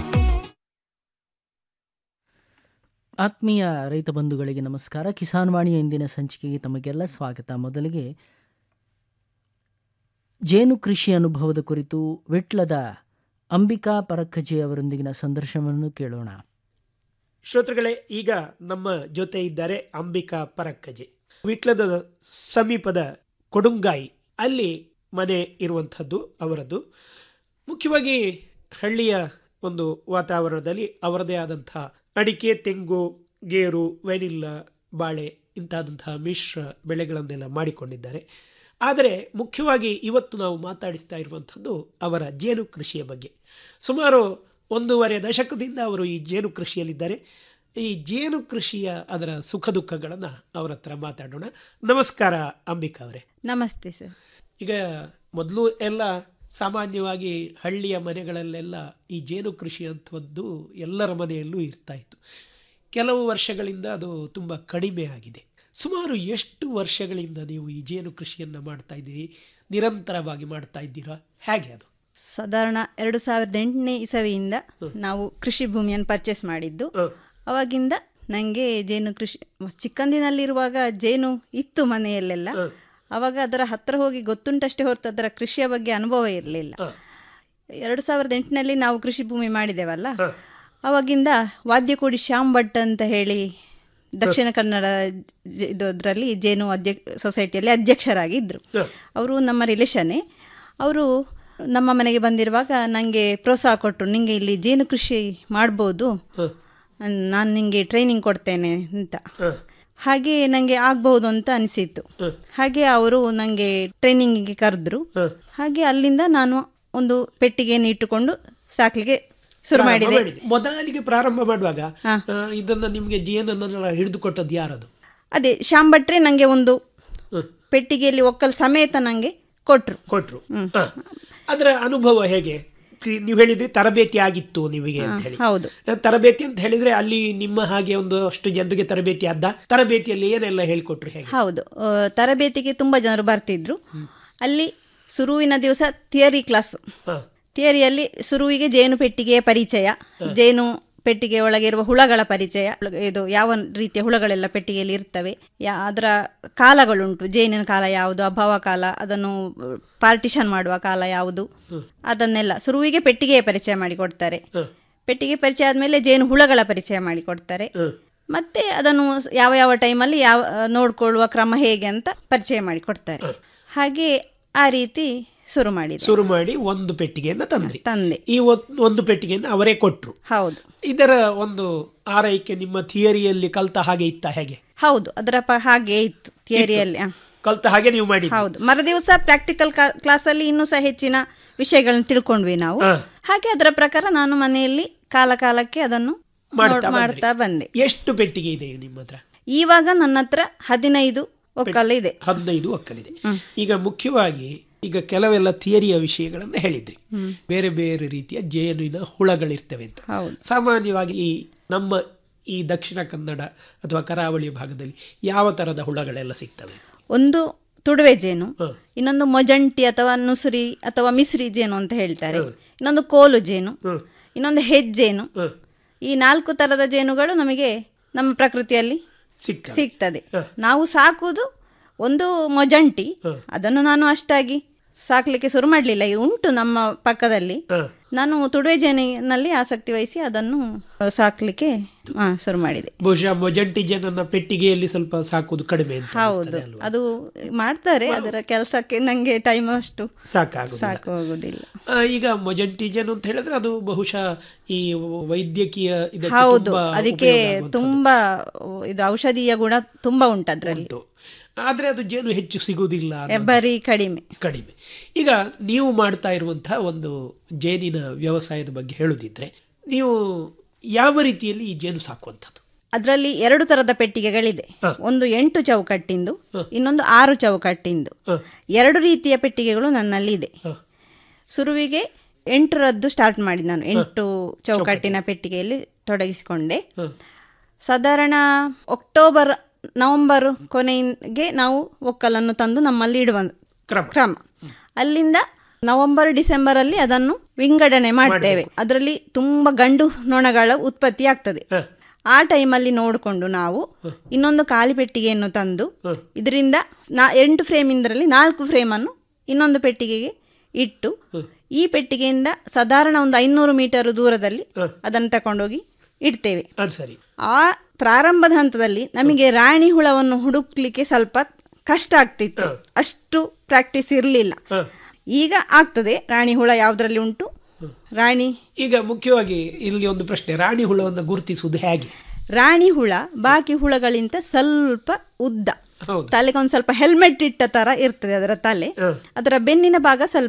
ಆತ್ಮೀಯ ರೈತ ಬಂಧುಗಳಿಗೆ ನಮಸ್ಕಾರ ಕಿಸಾನ್ ವಾಣಿಯ ಇಂದಿನ ಸಂಚಿಕೆಗೆ ತಮಗೆಲ್ಲ ಸ್ವಾಗತ ಮೊದಲಿಗೆ ಜೇನು ಕೃಷಿ ಅನುಭವದ ಕುರಿತು ವಿಟ್ಲದ ಅಂಬಿಕಾ ಪರಕ್ಕಜೆ ಅವರೊಂದಿಗಿನ ಸಂದರ್ಶನವನ್ನು ಕೇಳೋಣ ಶ್ರೋತೃಗಳೇ ಈಗ ನಮ್ಮ ಜೊತೆ ಇದ್ದಾರೆ ಅಂಬಿಕಾ ಪರಕ್ಕಜೆ ವಿಟ್ಲದ ಸಮೀಪದ ಕೊಡುಂಗಾಯಿ ಅಲ್ಲಿ ಮನೆ ಇರುವಂಥದ್ದು ಅವರದ್ದು ಮುಖ್ಯವಾಗಿ ಹಳ್ಳಿಯ ಒಂದು ವಾತಾವರಣದಲ್ಲಿ ಅವರದೇ ಆದಂಥ ಅಡಿಕೆ ತೆಂಗು ಗೇರು ವೆನಿಲ್ಲ ಬಾಳೆ ಇಂತಾದಂತಹ ಮಿಶ್ರ ಬೆಳೆಗಳನ್ನೆಲ್ಲ ಮಾಡಿಕೊಂಡಿದ್ದಾರೆ ಆದರೆ ಮುಖ್ಯವಾಗಿ ಇವತ್ತು ನಾವು ಮಾತಾಡಿಸ್ತಾ ಇರುವಂಥದ್ದು ಅವರ ಜೇನು ಕೃಷಿಯ ಬಗ್ಗೆ ಸುಮಾರು ಒಂದೂವರೆ ದಶಕದಿಂದ ಅವರು ಈ ಜೇನು ಕೃಷಿಯಲ್ಲಿದ್ದಾರೆ ಈ ಜೇನು ಕೃಷಿಯ ಅದರ ಸುಖ ದುಃಖಗಳನ್ನು ಅವರ ಹತ್ರ ಮಾತಾಡೋಣ ನಮಸ್ಕಾರ ಅಂಬಿಕಾ ಅವರೇ ನಮಸ್ತೆ ಸರ್ ಈಗ ಮೊದಲು ಎಲ್ಲ ಸಾಮಾನ್ಯವಾಗಿ ಹಳ್ಳಿಯ ಮನೆಗಳಲ್ಲೆಲ್ಲ ಈ ಜೇನು ಕೃಷಿ ಅಂಥದ್ದು ಎಲ್ಲರ ಮನೆಯಲ್ಲೂ ಇರ್ತಾ ಇತ್ತು ಕೆಲವು ವರ್ಷಗಳಿಂದ ಅದು ತುಂಬ ಕಡಿಮೆ ಆಗಿದೆ ಸುಮಾರು ಎಷ್ಟು ವರ್ಷಗಳಿಂದ ನೀವು ಈ ಜೇನು ಕೃಷಿಯನ್ನು ಮಾಡ್ತಾ ಇದ್ದೀರಿ ನಿರಂತರವಾಗಿ ಮಾಡ್ತಾ ಇದ್ದೀರಾ ಹೇಗೆ ಅದು ಸಾಧಾರಣ ಎರಡು ಸಾವಿರದ ಎಂಟನೇ ಇಸವಿಯಿಂದ ನಾವು ಕೃಷಿ ಭೂಮಿಯನ್ನು ಪರ್ಚೇಸ್ ಮಾಡಿದ್ದು ಅವಾಗಿಂದ ನನಗೆ ಜೇನು ಕೃಷಿ ಚಿಕ್ಕಂದಿನಲ್ಲಿರುವಾಗ ಜೇನು ಇತ್ತು ಮನೆಯಲ್ಲೆಲ್ಲ ಅವಾಗ ಅದರ ಹತ್ರ ಹೋಗಿ ಗೊತ್ತುಂಟಷ್ಟೇ ಹೊರತು ಅದರ ಕೃಷಿಯ ಬಗ್ಗೆ ಅನುಭವ ಇರಲಿಲ್ಲ ಎರಡು ಸಾವಿರದ ಎಂಟನಲ್ಲಿ ನಾವು ಕೃಷಿ ಭೂಮಿ ಮಾಡಿದೆವಲ್ಲ ಅವಾಗಿಂದ ವಾದ್ಯಕೋಡಿ ಶ್ಯಾಮ್ ಭಟ್ ಅಂತ ಹೇಳಿ ದಕ್ಷಿಣ ಕನ್ನಡ ಜ- ಇದು ಇದರಲ್ಲಿ ಜೇನು ಅಧ್ಯಕ್ಷ ಸೊಸೈಟಿಯಲ್ಲಿ ಅಧ್ಯಕ್ಷರಾಗಿದ್ದರು ಅವರು ನಮ್ಮ ರಿಲೇಷನ್ನೇ ಅವರು ನಮ್ಮ ಮನೆಗೆ ಬಂದಿರುವಾಗ ನನಗೆ ಪ್ರೋತ್ಸಾಹ ಕೊಟ್ಟರು ನಿಮಗೆ ಇಲ್ಲಿ ಜೇನು ಕೃಷಿ ಮಾಡ್ಬೋದು ನಾನು ನಿಮಗೆ ಟ್ರೈನಿಂಗ್ ಕೊಡ್ತೇನೆ ಅಂತ ಹಾಗೆ ನನಗೆ ಆಗ್ಬಹುದು ಅಂತ ಅನಿಸಿತ್ತು ಹಾಗೆ ಅವರು ನನಗೆ ಟ್ರೈನಿಂಗಿಗೆ ಕರೆದ್ರು ಹಾಗೆ ಅಲ್ಲಿಂದ ನಾನು ಒಂದು ಪೆಟ್ಟಿಗೆಯನ್ನು ಇಟ್ಟುಕೊಂಡು ಸಾಕ್ಲಿಕ್ಕೆ ಶುರು ಪ್ರಾರಂಭ ಮಾಡಿದೆ ಮಾಡಿದೆ. ಮೊದಲಿಗೆ ಪ್ರಾರಂಭ ಮಾಡುವಾಗ ಆ, ಇದನ್ನ ನಿಮಗೆ ಜೇನನ್ನೆಲ್ಲ ಹಿಡಿದು ಕೊಟ್ಟದ್ದು ಯಾರದು ಅದೇ ಶ್ಯಾಮ್ ಭಟ್ರೆ ನನಗೆ ಒಂದು ಪೆಟ್ಟಿಗೆಯಲ್ಲಿ ಒಕ್ಕಲ್ ಸಮೇತ ನನಗೆ ಕೊಟ್ರು ಕೊಟ್ರು ಹ. ಅದರ ಅನುಭವ ಹೇಗೆ ತಿ- ನೀವು ಹೇಳಿದ್ರಿ ತರಬೇತಿ ಆಗಿತ್ತು ನಿಮಗೆ ಅಂತ ಹೇಳಿ ಹೌದು ತರಬೇತಿ ಅಂತ ಹೇಳಿದ್ರೆ ಅಲ್ಲಿ ನಿಮ್ಮ ಹಾಗೆ ಒಂದು ಅಷ್ಟು ಜನರಿಗೆ ತರಬೇತಿ ಆದ ತರಬೇತಿಯಲ್ಲಿ ಏನೆಲ್ಲ ಹೇಳ್ಕೊಟ್ರು ಹೇಗೆ ಹೌದು ಆ, ತರಬೇತಿಗೆ ತುಂಬ ಜನರು ಬರ್ತಿದ್ರು ಅಲ್ಲಿ ಸುರುವಿನ ದಿವಸ ಥಿಯರಿ ಕ್ಲಾಸು ಥಿಯರಿಯಲ್ಲಿ ಸುರುವಿಗೆ ಜೇನು ಪೆಟ್ಟಿಗೆಯ ಪರಿಚಯ ಜೇನು ಪೆಟ್ಟಿಗೆ ಒಳಗೆ ಇರುವ ಹುಳಗಳ ಪರಿಚಯ ಇದು ಯಾವ ರೀತಿಯ ಹುಳಗಳೆಲ್ಲ ಪೆಟ್ಟಿಗೆಯಲ್ಲಿ ಇರ್ತವೆ ಯಾ ಅದರ ಕಾಲಗಳುಂಟು ಜೇನಿನ ಕಾಲ ಯಾವುದು ಅಭಾವ ಕಾಲ ಅದನ್ನು ಪಾರ್ಟಿಷನ್ ಮಾಡುವ ಕಾಲ ಯಾವುದು ಅದನ್ನೆಲ್ಲ ಸುರುವಿಗೆ ಪೆಟ್ಟಿಗೆಯ ಪರಿಚಯ ಮಾಡಿಕೊಡ್ತಾರೆ ಪೆಟ್ಟಿಗೆ ಪರಿಚಯ ಆದಮೇಲೆ ಜೇನು ಹುಳಗಳ ಪರಿಚಯ ಮಾಡಿಕೊಡ್ತಾರೆ ಮತ್ತೆ ಅದನ್ನು ಸ್- ಯಾವ ಯಾವ ಟೈಮಲ್ಲಿ ಯಾವ ನೋಡ್ಕೊಳ್ಳುವ ಕ್ರಮ ಹೇಗೆ ಅಂತ ಪರಿಚಯ ಮಾಡಿಕೊಡ್ತಾರೆ ಹಾಗೆ ಆ ರೀತಿ ಶುರು ಮಾಡಿದೆ ಶುರು ಮಾಡಿ ಒಂದು ಪೆಟ್ಟಿಗೆಯನ್ನ ತಂದ್ರಿ ತಂದೆ ಈ ಒತ್- ಒಂದು ಪೆಟ್ಟಿಗೆಯನ್ನು ಅವರೇ ಕೊಟ್ರು ಹೌದು ಇದರ ಒಂದು ಆರೈಕೆ ನಿಮ್ಮ ಥಿಯರಿಯಲ್ಲಿ ಕಲ್ತ ಹಾಗೆ ಇತ್ತ ಹೇಗೆ ಹೌದು ಅದರ ಪ ಹಾಗೆ ಇತ್ತು ಥಿಯರಿಯಲ್ಲಿ ಆ. ಕಲ್ತ ಹಾಗೆ ನೀವು ಮಾಡಿ ಹೌದು ಮರುದಿವಸ ಪ್ರಾಕ್ಟಿಕಲ್ ಕ್ಲಾಸಲ್ಲಿ ಇನ್ನೂ ಸಹ ಹೆಚ್ಚಿನ ವಿಷಯಗಳನ್ನು ತಿಳ್ಕೊಂಡ್ವಿ ನಾವು ಹಾಗೆ ಅದರ ಪ್ರಕಾರ ನಾನು ಮನೆಯಲ್ಲಿ ಕಾಲ ಕಾಲಕ್ಕೆ ಅದನ್ನು ಮಾಡ್ತಾ ನೋಡ್- ಬಂದ್ರಿ. ಮಾಡ್ತಾ ಬಂದೆ ಎಷ್ಟು ಪೆಟ್ಟಿಗೆ ಇದೆ ನಿಮ್ಮ ಹತ್ರ ಇವಾಗ ನನ್ನ ಹತ್ರ ಹದಿನೈದು ಒಕ್ಕಲು ಇದೆ ಹದಿನೈದು ಒಕ್ಕಲಿದೆ ಈಗ ಮುಖ್ಯವಾಗಿ ಈಗ ಕೆಲವೆಲ್ಲ ಥಿಯರಿಯ ವಿಷಯಗಳನ್ನು ಹೇಳಿದ್ರಿ ಬೇರೆ ಬೇರೆ ರೀತಿಯ ಜೇನಿನ ಹುಳಗಳಿರ್ತವೆ ಅಂತ ಹೌದು ಸಾಮಾನ್ಯವಾಗಿ ಈ ನಮ್ಮ ಈ ದಕ್ಷಿಣ ಕನ್ನಡ ಅಥವಾ ಕರಾವಳಿ ಭಾಗದಲ್ಲಿ ಯಾವ ತರದ ಹುಳಗಳೆಲ್ಲ ಸಿಗ್ತವೆ ಒಂದು ತುಡುವೆ ಜೇನು ಇನ್ನೊಂದು ಮೊಜಂಟಿ ಅಥವಾ ನುಸುರಿ ಅಥವಾ ಮಿಸ್ರಿ ಜೇನು ಅಂತ ಹೇಳ್ತಾರೆ ಇನ್ನೊಂದು ಕೋಲು ಜೇನು ಇನ್ನೊಂದು ಹೆಜ್ಜೇನು ಈ ನಾಲ್ಕು ತರದ ಜೇನುಗಳು ನಮಗೆ ನಮ್ಮ ಪ್ರಕೃತಿಯಲ್ಲಿ ಸಿಗ್ತದೆ ನಾವು ಸಾಕುವುದು ಒಂದು ಮೊಜಂಟಿ ಅದನ್ನು ನಾನು ಅಷ್ಟಾಗಿ ಸಾಕ್ಲಿಕ್ಕೆ ಶುರು ಮಾಡಲಿಲ್ಲ ಉಂಟು ನಮ್ಮ ಪಕ್ಕದಲ್ಲಿ ನಾನು ತುಡುವೆ ಜೇನಿನಲ್ಲಿ ಆಸಕ್ತಿ ವಹಿಸಿ ಅದನ್ನು ಸಾಕ್ಲಿಕ್ಕೆ ಆ, ಶುರು ಮಾಡಿದೆ ಬಹುಶಃ ಮೊಜಂಟಿ ಜನನ ಪೆಟ್ಟಿಗೆಯಲ್ಲಿ ಸ್ವಲ್ಪ ಸಾಕುವುದು ಕಡಿಮೆ ಅಂತ ಹೌದು ಅನಿಸ್ತದೆ ಅಲ್ವಾ? ಅದು ಮಾಡ್ತಾರೆ ಅದರ ಕೆಲಸಕ್ಕೆ ನಂಗೆ ಟೈಮ್ ಅಷ್ಟು ಸಾಕಾಗುದಿಲ್ಲ. ಸಾಕು ಹೋಗುದಿಲ್ಲ ಆ, ಈಗ ಮೊಜಂಟಿ ಜೇನು ಅಂತ ಹೇಳಿದ್ರೆ ಅದು ಬಹುಶಃ ಈ ವೈದ್ಯಕೀಯ ಇದಕ್ಕೆ ಹೌದು ತುಂಬಾ ಅದಕ್ಕೆ ಉಪಯೋಗ ಆಗುವಂಥದ್ದು. ತುಂಬಾ ಇದು ಔಷಧೀಯ ಗುಣ ತುಂಬಾ ಉಂಟು ಅದರಲ್ಲಿ ಆದ್ರೆ ಅದು ಜೇನು ಹೆಚ್ಚು ಸಿಗುವುದಿಲ್ಲ ಅನ್ನೋದು ಬರೀ ಕಡಿಮೆ ಕಡಿಮೆ ಈಗ ನೀವು ಮಾಡ್ತಾ ಇರುವಂತಹ ಒಂದು ಜೇನಿನ ವ್ಯವಸಾಯದ ಬಗ್ಗೆ ಹೇಳುದಿದ್ರೆ ನೀವು ಯಾವ ರೀತಿಯಲ್ಲಿ ಈ ಜೇನು ಸಾಕುವಂಥದ್ದು ಅದರಲ್ಲಿ ಎರಡು ತರದ ಪೆಟ್ಟಿಗೆಗಳಿದೆ ಒಂದು ಎಂಟು ಚೌಕಟ್ಟಿಂದು ಇನ್ನೊಂದು ಆರು ಚೌಕಟ್ಟಿಂದು ಎರಡು ರೀತಿಯ ಪೆಟ್ಟಿಗೆಗಳು ನನ್ನಲ್ಲಿ ಇದೆ ಸುರುವಿಗೆ ಎಂಟರದ್ದು ಸ್ಟಾರ್ಟ್ ಮಾಡಿದೆ ನಾನು ಎಂಟು ಚೌಕಟ್ಟಿನ ಪೆಟ್ಟಿಗೆಯಲ್ಲಿ ತೊಡಗಿಸಿಕೊಂಡೆ ಸಾಧಾರಣ ಅಕ್ಟೋಬರ್ ನವೆಂಬರ್ ಕೊನೆಗೆ ನಾವು ಒಕ್ಕಲನ್ನು ತಂದು ನಮ್ಮಲ್ಲಿ ಇಡುವ ಕ್ರಮ ಅಲ್ಲಿಂದ ನವೆಂಬರ್ ಡಿಸೆಂಬರ್ ಅಲ್ಲಿ ಅದನ್ನು ವಿಂಗಡಣೆ ಮಾಡ್ತೇವೆ ಅದರಲ್ಲಿ ತುಂಬಾ ಗಂಡು ನೊಣಗಳ ಉತ್ಪತ್ತಿ ಆಗ್ತದೆ ಆ ಟೈಮಲ್ಲಿ ನೋಡಿಕೊಂಡು ನಾವು ಇನ್ನೊಂದು ಖಾಲಿ ಪೆಟ್ಟಿಗೆಯನ್ನು ತಂದು ಇದರಿಂದ ನಾ ಎಂಟು ಫ್ರೇಮ್ ಇಂದ್ರಲ್ಲಿ ನಾಲ್ಕು ಫ್ರೇಮನ್ನು ಇನ್ನೊಂದು ಪೆಟ್ಟಿಗೆಗೆ ಇಟ್ಟು ಈ ಪೆಟ್ಟಿಗೆಯಿಂದ ಸಾಧಾರಣ ಒಂದು ಐನೂರು ಮೀಟರ್ ದೂರದಲ್ಲಿ ಅದನ್ನು ತಕೊಂಡೋಗಿ ಇಡ್ತೇವೆ ಅದು ಸರಿ ಆ ಪ್ರಾರಂಭದ ಹಂತದಲ್ಲಿ ನಮಗೆ ರಾಣಿ ಹುಳವನ್ನು ಹುಡುಕ್ಲಿಕ್ಕೆ ಸ್ವಲ್ಪ ಕಷ್ಟ ಆಗ್ತಿತ್ತು ಅಷ್ಟು ಪ್ರಾಕ್ಟೀಸ್ ಇರಲಿಲ್ಲ ಈಗ ಆಗ್ತದೆ ರಾಣಿ ಹುಳ ಯಾವುದರಲ್ಲಿ ಉಂಟು ರಾಣಿ ಈಗ ಮುಖ್ಯವಾಗಿ ಇಲ್ಲಿ ಒಂದು ಪ್ರಶ್ನೆ ರಾಣಿ ಹುಳವನ್ನು ಗುರುತಿಸುವುದು ಹೇಗೆ ರಾಣಿ ಹುಳ ಬಾಕಿ ಹುಳಗಳಿಂದ ಸ್ವಲ್ಪ ಉದ್ದ ತಲೆಗೆ ಒಂದು ಸ್ವಲ್ಪ ಹೆಲ್ಮೆಟ್ ಇಟ್ಟ ತರ ಇರ್ತದೆ ಅದರ ತಲೆ ಅದರ ಬೆನ್ನಿನ ಭಾಗ ಸ್ವಲ್ಪ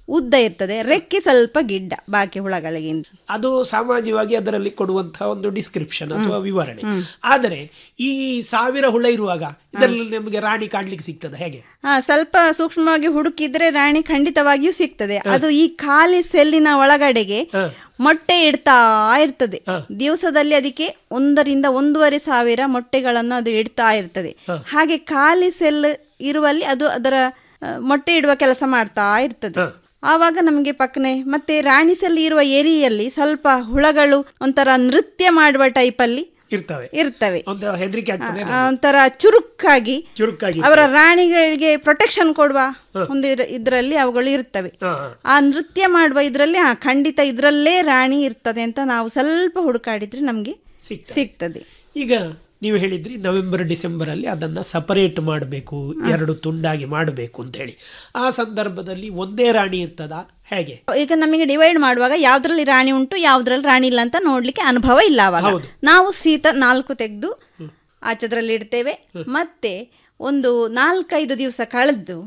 ಉದ್ದ ಇರ್ತದೆ ರೆಕ್ಕೆ ಸ್ವಲ್ಪ ಗಿಡ್ಡ ಬಾಕಿ ಹುಳಗಳಿಗಿಂತ ಅದು ಸಾಮಾನ್ಯವಾಗಿ ಅದರಲ್ಲಿ ಕೊಡುವಂತಹ ಒಂದು ಡಿಸ್ಕ್ರಿಪ್ಷನ್ ಅಥವಾ ವಿವರಣೆ ಆದರೆ ಈ ಸಾವಿರ ಹುಳ ಇರುವಾಗ ಇದರಲ್ಲಿ ನಮಗೆ ರಾಣಿ ಕಾಣ್ಲಿಕ್ಕೆ ಸಿಗ್ತದೆ ಹೇಗೆ ಹಾ ಸ್ವಲ್ಪ ಸೂಕ್ಷ್ಮವಾಗಿ ಹುಡುಕಿದ್ರೆ ರಾಣಿ ಖಂಡಿತವಾಗಿಯೂ ಸಿಗ್ತದೆ ಅದು ಈ ಖಾಲಿ ಸೆಲ್ಲಿನ ಒಳಗಡೆಗೆ ಮೊಟ್ಟೆ ಇಡ್ತಾ ಇರ್ತದೆ ದಿವಸದಲ್ಲಿ ಅದಕ್ಕೆ ಒಂದರಿಂದ ಒಂದೂವರೆ ಸಾವಿರ ಮೊಟ್ಟೆಗಳನ್ನು ಅದು ಇಡ್ತಾ ಇರ್ತದೆ ಹಾಗೆ ಖಾಲಿ ಸೆಲ್ ಇರುವಲ್ಲಿ ಅದು ಅದರ ಆ, ಮೊಟ್ಟೆ ಇಡುವ ಕೆಲಸ ಮಾಡ್ತಾ ಇರ್ತದೆ ಆವಾಗ ನಮಗೆ ಪಕ್ಕನೆ ಮತ್ತೆ ರಾಣಿ ಸೆಲ್ ಇರುವ ಏರಿಯಲ್ಲಿ ಸ್ವಲ್ಪ ಹುಳಗಳು ಒಂಥರ ನೃತ್ಯ ಮಾಡುವ ಟೈಪಲ್ಲಿ ಇರ್ತವೆ ಇರ್ತವೆ ಒಂದು ಹೆದರಿಕೆ ಆಗ್ತದೆ ಆ, ಒಂಥರ ಚುರುಕಾಗಿ ಚುರುಕಾಗಿ ಅವರ ರಾಣಿಗಳಿಗೆ ಪ್ರೊಟೆಕ್ಷನ್ ಕೊಡುವ ಒಂದು ಇದ್ರ- ಇದ್ರಲ್ಲಿ ಅವುಗಳು ಇರ್ತವೆ ಆ ನೃತ್ಯ ಮಾಡುವ ಇದರಲ್ಲಿ ಹಾ ಖಂಡಿತ ಇದರಲ್ಲೇ ರಾಣಿ ಇರ್ತದೆ ಅಂತ ನಾವು ಸ್ವಲ್ಪ ಹುಡುಕಾಡಿದ್ರೆ ನಮಗೆ ಸಿಗ್ತದೆ ಈಗ ನೀವು ಹೇಳಿದ್ರಿ ನವೆಂಬರ್ ಡಿಸೆಂಬರ್ ಅಲ್ಲಿ ಅದನ್ನ ಸಪರೇಟ್ ಮಾಡಬೇಕು ಎರಡು ತುಂಡಾಗಿ ಮಾಡಬೇಕು ಅಂತ ಹೇಳಿ ಆ ಸಂದರ್ಭದಲ್ಲಿ ಒಂದೇ ರಾಣಿ ಇರ್ತದಾ ಹೇಗೆ ಈಗ ನಮಗೆ ಡಿವೈಡ್ ಮಾಡುವಾಗ ಯಾವ್ದ್ರಲ್ಲಿ ರಾಣಿ ಉಂಟು ಯಾವ್ದ್ರಲ್ಲಿ ರಾಣಿ ಇಲ್ಲ ಅಂತ ನೋಡ್ಲಿಕ್ಕೆ ಅನುಭವ ಇಲ್ಲ ಅವಾಗ ನಾವು ಸೀತ ನಾಲ್ಕು ತೆಗೆದು ಆಚದ್ರಲ್ಲಿ ಇಡ್ತೇವೆ ಮತ್ತೆ ಒಂದು ನಾಲ್ಕೈದು ದಿವಸ ಕಳೆದು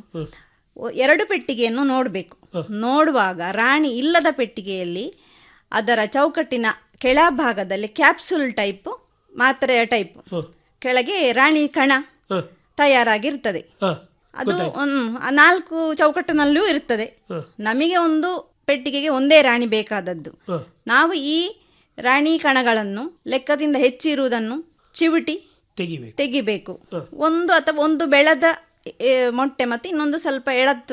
ಒ- ಎರಡು ಪೆಟ್ಟಿಗೆಯನ್ನು ನೋಡಬೇಕು ನೋಡುವಾಗ ರಾಣಿ ಇಲ್ಲದ ಪೆಟ್ಟಿಗೆಯಲ್ಲಿ ಅದರ ಚೌಕಟ್ಟಿನ ಕೆಳಭಾಗದಲ್ಲಿ ಕ್ಯಾಪ್ಸುಲ್ ಟೈಪ್ ಮಾತ್ರೆಯ ಟೈಪ್ ಕೆಳಗೆ ರಾಣಿ ಕಣ ತಯಾರಾಗಿರ್ತದೆ ಅದು ಹ್ಮ್, ಆ ನಾಲ್ಕು ಚೌಕಟ್ಟಿನಲ್ಲೂ ಇರ್ತದೆ ನಮಗೆ ಒಂದು ಪೆಟ್ಟಿಗೆಗೆ ಒಂದೇ ರಾಣಿ ಬೇಕಾದದ್ದು ನಾವು ಈ ರಾಣಿ ಕಣಗಳನ್ನು ಲೆಕ್ಕದಿಂದ ಹೆಚ್ಚಿರುವುದನ್ನು ಚಿವುಟಿ ತೆಗಿಬೇಕು ತೆಗಿಬೇಕು ಒಂದು ಅಥವಾ ಒಂದು ಬೆಳೆದ ಎ, ಮೊಟ್ಟೆ ಮತ್ತು ಇನ್ನೊಂದು ಸ್ವಲ್ಪ ಎಳತ್ತು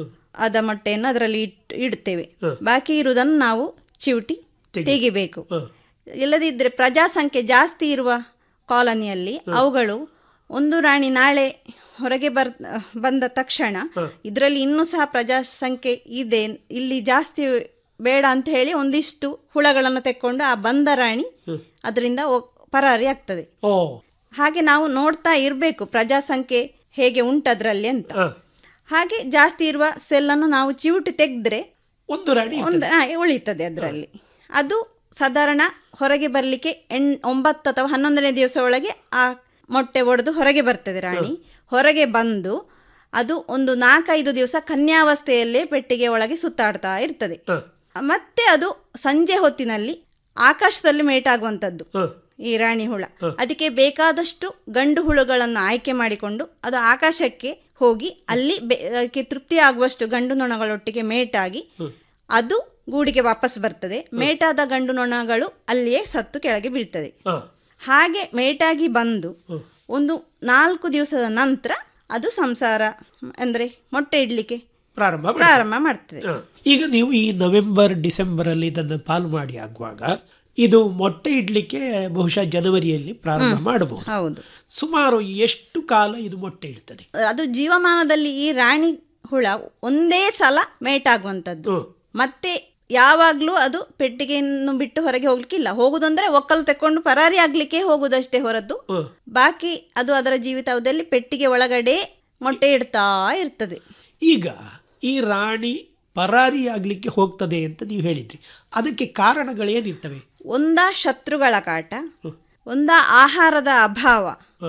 ಆದ ಮೊಟ್ಟೆಯನ್ನು ಅದರಲ್ಲಿ ಇಟ್ಟು ಇಡ್ತೇವೆ ಬಾಕಿ ಇರುವುದನ್ನು ನಾವು ಚಿವುಟಿ ತೆಗಿಬೇಕು ಇಲ್ಲದಿದ್ದರೆ ಪ್ರಜಾಸಂಖ್ಯೆ ಜಾಸ್ತಿ ಇರುವ ಕಾಲನಿಯಲ್ಲಿ ಅವುಗಳು ಒಂದು ರಾಣಿ ನಾಳೆ ಹೊರಗೆ ಬರ್ ಬಂದ ತಕ್ಷಣ ಇದರಲ್ಲಿ ಇನ್ನೂ ಸಹ ಪ್ರಜಾಸಂಖ್ಯೆ ಇದೆ ಇಲ್ಲಿ ಜಾಸ್ತಿ ಬೇಡ ಅಂತ ಹೇಳಿ ಒಂದಿಷ್ಟು ಹುಳಗಳನ್ನು ತೆಕ್ಕೊಂಡು ಆ ಬಂದ ರಾಣಿ ಅದರಿಂದ ಒ- ಪರಾರಿ ಆಗ್ತದೆ ಓ ಹಾಗೆ ನಾವು ನೋಡ್ತಾ ಇರಬೇಕು ಪ್ರಜಾಸಂಖ್ಯೆ ಹೇಗೆ ಉಂಟದ್ರಲ್ಲಿ ಅಂತ ಹಾಗೆ ಜಾಸ್ತಿ ಇರುವ ಸೆಲ್ಲನ್ನು ನಾವು ಚಿವುಟಿ ತೆಗೆದ್ರೆ ಒಂದು ರಾಣಿ ಒಂದು ಆ, ಉಳಿತದೆ ಅದರಲ್ಲಿ ಅದು ಸಾಧಾರಣ ಹೊರಗೆ ಬರಲಿಕ್ಕೆ ಎಣ್ ಒಂಬತ್ತು ಅಥವಾ ಹನ್ನೊಂದನೇ ದಿವಸ ಒಳಗೆ ಆ ಮೊಟ್ಟೆ ಒಡೆದು ಹೊರಗೆ ಬರ್ತದೆ ರಾಣಿ ಹೊರಗೆ ಬಂದು ಅದು ಒಂದು ನಾಲ್ಕೈದು ದಿವಸ ಕನ್ಯಾವಸ್ಥೆಯಲ್ಲೇ ಪೆಟ್ಟಿಗೆ ಒಳಗೆ ಸುತ್ತಾಡ್ತಾ ಇರ್ತದೆ ಮತ್ತೆ ಅದು ಸಂಜೆ ಹೊತ್ತಿನಲ್ಲಿ ಆಕಾಶದಲ್ಲಿ ಮೇಟಾಗುವಂಥದ್ದು ಈ ರಾಣಿ ಹುಳ ಅದಕ್ಕೆ ಬೇಕಾದಷ್ಟು ಗಂಡು ಹುಳುಗಳನ್ನು ಆಯ್ಕೆ ಮಾಡಿಕೊಂಡು ಅದು ಆಕಾಶಕ್ಕೆ ಹೋಗಿ ಅಲ್ಲಿ ಬೆ- ಅದಕ್ಕೆ ತೃಪ್ತಿ ಆಗುವಷ್ಟು ಗಂಡು ನೊಣಗಳೊಟ್ಟಿಗೆ ಮೇಟಾಗಿ ಅದು ಗೂಡಿಗೆ ವಾಪಸ್ ಬರ್ತದೆ ಮೇಟಾದ ಗಂಡು ನೊಣಗಳು ಅಲ್ಲಿಯೇ ಸತ್ತು ಕೆಳಗೆ ಬೀಳ್ತದೆ ಹಾಗೆ ಮೇಟಾಗಿ ಬಂದು ಒಂದು ನಾಲ್ಕು ದಿವಸದ ನಂತರ ಅದು ಸಂಸಾರ ಅಂದ್ರೆ ಮೊಟ್ಟೆ ಇಡ್ಲಿಕ್ಕೆ ಪ್ರಾರಂಭ ಮಾಡ್ತದೆ. ಪ್ರಾರಂಭ ಮಾಡ್ತದೆ ಹ. ಈಗ ನೀವು ಈ ನವೆಂಬರ್ ಡಿಸೆಂಬರ್ ಅಲ್ಲಿ ಇದನ್ನು ಪಾಲು ಮಾಡಿ ಆಗುವಾಗ ಇದು ಮೊಟ್ಟೆ ಇಡ್ಲಿಕ್ಕೆ ಬಹುಶಃ ಜನವರಿಯಲ್ಲಿ ಪ್ರಾರಂಭ ಹ್ಮ್. ಮಾಡಬಹುದು ಹೌದು ಸುಮಾರು ಎಷ್ಟು ಕಾಲ ಇದು ಮೊಟ್ಟೆ ಇಡ್ತದೆ ಅದು ಜೀವಮಾನದಲ್ಲಿ ಈ ರಾಣಿ ಹುಳ ಒಂದೇ ಸಲ ಮೇಟಾಗುವಂಥದ್ದು ಮತ್ತೆ ಯಾವಾಗಲೂ ಅದು ಪೆಟ್ಟಿಗೆಯನ್ನು ಬಿಟ್ಟು ಹೊರಗೆ ಹೋಗ್ಲಿಕ್ಕಿಲ್ಲ ಹೋಗುದಂದ್ರೆ ಒಕ್ಕಲು ತೆಕ್ಕೊಂಡು ಪರಾರಿ ಆಗ್ಲಿಕ್ಕೆ ಹೋಗುದಷ್ಟೇ ಹೊರತು ಬಾಕಿ ಅದು ಅದರ ಜೀವಿತಾವಧಿಯಲ್ಲಿ ಪೆಟ್ಟಿಗೆ ಒಳಗಡೆ ಮೊಟ್ಟೆ ಇಡ್ತಾ ಇರ್ತದೆ ಈಗ ಈ ರಾಣಿ ಪರಾರಿ ಆಗ್ಲಿಕ್ಕೆ ಹೋಗ್ತದೆ ಅಂತ ನೀವು ಹೇಳಿದ್ರಿ ಅದಕ್ಕೆ ಕಾರಣಗಳೇನಿರ್ತವೆ ಒಂದ ಶತ್ರುಗಳ ಕಾಟ ಒಂದ ಆಹಾರದ ಅಭಾವ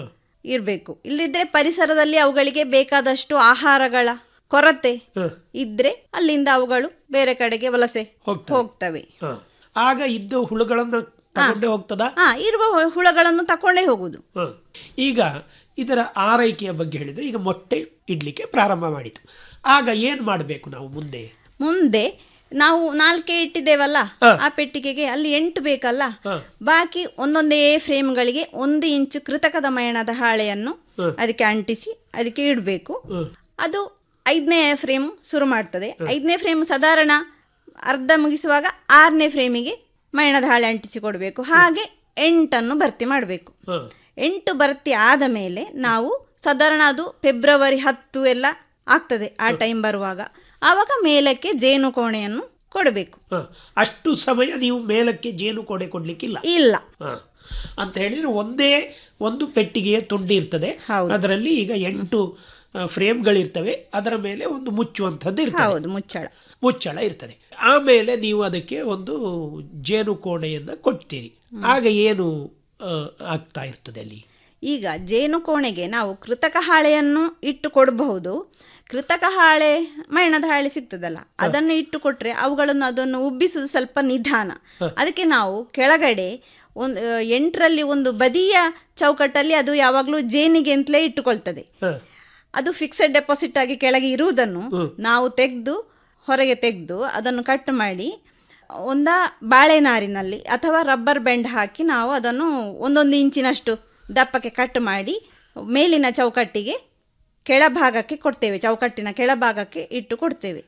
ಇರಬೇಕು ಇಲ್ಲದಿದ್ರೆ ಪರಿಸರದಲ್ಲಿ ಅವುಗಳಿಗೆ ಬೇಕಾದಷ್ಟು ಆಹಾರಗಳ ಕೊರತೆ ಇದ್ರೆ ಅಲ್ಲಿಂದ ಅವುಗಳು ಬೇರೆ ಕಡೆಗೆ ವಲಸೆ ಹೋಗ್ತವೆ ಹ. ಆಗ ಇದ್ದ ಹುಳುಗಳನ್ನ ತಗೊಂಡೇ ಹೋಗ್ತದ ಹಾ ಇರುವ ಹು- ಹುಳಗಳನ್ನು ತಕೊಂಡೇ ಹೋಗುದು ಹ. ಈಗ ಇದರ ಆರೈಕೆಯ ಬಗ್ಗೆ ಹೇಳಿದ್ರೆ ಈಗ ಮೊಟ್ಟೆ ಇಡ್ಲಿಕ್ಕೆ ಪ್ರಾರಂಭ ಮಾಡಿತು ಆಗ ಏನ್ ಮಾಡಬೇಕು ನಾವು ಮುಂದೆ ಮುಂದೆ ನಾವು ನಾಲ್ಕೆ ಇಟ್ಟಿದ್ದೇವಲ್ಲ ಆ ಪೆಟ್ಟಿಗೆಗೆ ಅಲ್ಲಿ ಎಂಟು ಬೇಕಲ್ಲ ಬಾಕಿ ಒಂದೊಂದೇ ಫ್ರೇಮ್ಗಳಿಗೆ ಒಂದು ಇಂಚು ಕೃತಕದ ಮಯಣದ ಹಾಳೆಯನ್ನು ಅದಕ್ಕೆ ಅಂಟಿಸಿ ಅದಕ್ಕೆ ಇಡಬೇಕು ಅದು ಐದನೇ ಫ್ರೇಮ್ ಶುರು ಮಾಡ್ತದೆ ಐದನೇ ಫ್ರೇಮ್ ಸಾಧಾರಣ ಅರ್ಧ ಮುಗಿಸುವಾಗ ಆರನೇ ಫ್ರೇಮಿಗೆ ಮಯಣದ ಹಾಳೆ ಅಂಟಿಸಿ ಕೊಡಬೇಕು ಹಾಗೆ ಎಂಟನ್ನು ಭರ್ತಿ ಮಾಡಬೇಕು ಎಂಟು ಭರ್ತಿ ಆದ ಮೇಲೆ ನಾವು ಸಾಧಾರಣ ಅದು ಫೆಬ್ರವರಿ ಹತ್ತು ಎಲ್ಲ ಆಗ್ತದೆ ಆ ಟೈಮ್ ಬರುವಾಗ ಆವಾಗ ಮೇಲಕ್ಕೆ ಜೇನು ಕೋಣೆಯನ್ನು ಕೊಡಬೇಕು ಹ. ಅಷ್ಟು ಸಮಯ ನೀವು ಮೇಲಕ್ಕೆ ಜೇನು ಕೊಡೆ ಕೊಡ್ಲಿಕ್ಕಿಲ್ಲ ಇಲ್ಲ ಹ. ಅಂತ ಹೇಳಿದ್ರೆ ಒಂದೇ ಒಂದು ಪೆಟ್ಟಿಗೆಯ ತುಂಡಿ ಇರ್ತದೆ ಅದರಲ್ಲಿ ಈಗ ಎಂಟು ಆ, ಫ್ರೇಮ್ಗಳಿರ್ತವೆ ಅದರ ಮೇಲೆ ಒಂದು ಮುಚ್ಚುವಂಥದ್ದು ಇರ್ತದೆ ಹೌದು ಮುಚ್ಚಳ ಮುಚ್ಚಳ ಇರ್ತದೆ ಆಮೇಲೆ ನೀವು ಅದಕ್ಕೆ ಒಂದು ಜೇನು ಕೋಣೆಯನ್ನು ಕೊಡ್ತೀರಿ ಆಗ ಏನು ಆ, ಆಗ್ತಾ ಇರ್ತದೆ ಅಲ್ಲಿ ಈಗ ಜೇನು ಕೋಣೆಗೆ ನಾವು ಕೃತಕ ಹಾಳೆಯನ್ನು ಇಟ್ಟು ಕೊಡಬಹುದು ಕೃತಕ ಹಾಳೆ ಮೈಣದ ಹಾಳೆ ಸಿಗ್ತದಲ್ಲ ಅದನ್ನು ಇಟ್ಟು ಕೊಟ್ರೆ ಅವುಗಳನ್ನು ಅದನ್ನು ಉಬ್ಬಿಸುವುದು ಸ್ವಲ್ಪ ನಿಧಾನ ಅದಕ್ಕೆ ನಾವು ಕೆಳಗಡೆ ಒಂದು ಎಂಟರಲ್ಲಿ ಒಂದು ಬದಿಯ ಚೌಕಟ್ಟಲ್ಲಿ ಅದು ಯಾವಾಗಲೂ ಜೇನಿಗೆ ಅಂತಲೇ ಇಟ್ಟುಕೊಳ್ತದೆ ಅದು ಫಿಕ್ಸೆಡ್ ಡೆಪಾಸಿಟ್ ಆಗಿ ಕೆಳಗೆ ಇರುವುದನ್ನು ನಾವು ತೆಗೆದು ಹೊರಗೆ ತೆಗೆದು ಅದನ್ನು ಕಟ್ ಮಾಡಿ ಒಂದ ಬಾಳೆನಾರಿನಲ್ಲಿ ಅಥವಾ ರಬ್ಬರ್ ಬೆಂಡ್ ಹಾಕಿ ನಾವು ಅದನ್ನು ಒಂದೊಂದು ಇಂಚಿನಷ್ಟು ದಪ್ಪಕ್ಕೆ ಕಟ್ ಮಾಡಿ ಮೇಲಿನ ಚೌಕಟ್ಟಿಗೆ ಕೆಳಭಾಗಕ್ಕೆ ಕೊಡ್ತೇವೆ ಚೌಕಟ್ಟಿನ ಕೆಳಭಾಗಕ್ಕೆ ಇಟ್ಟು ಕೊಡ್ತೇವೆ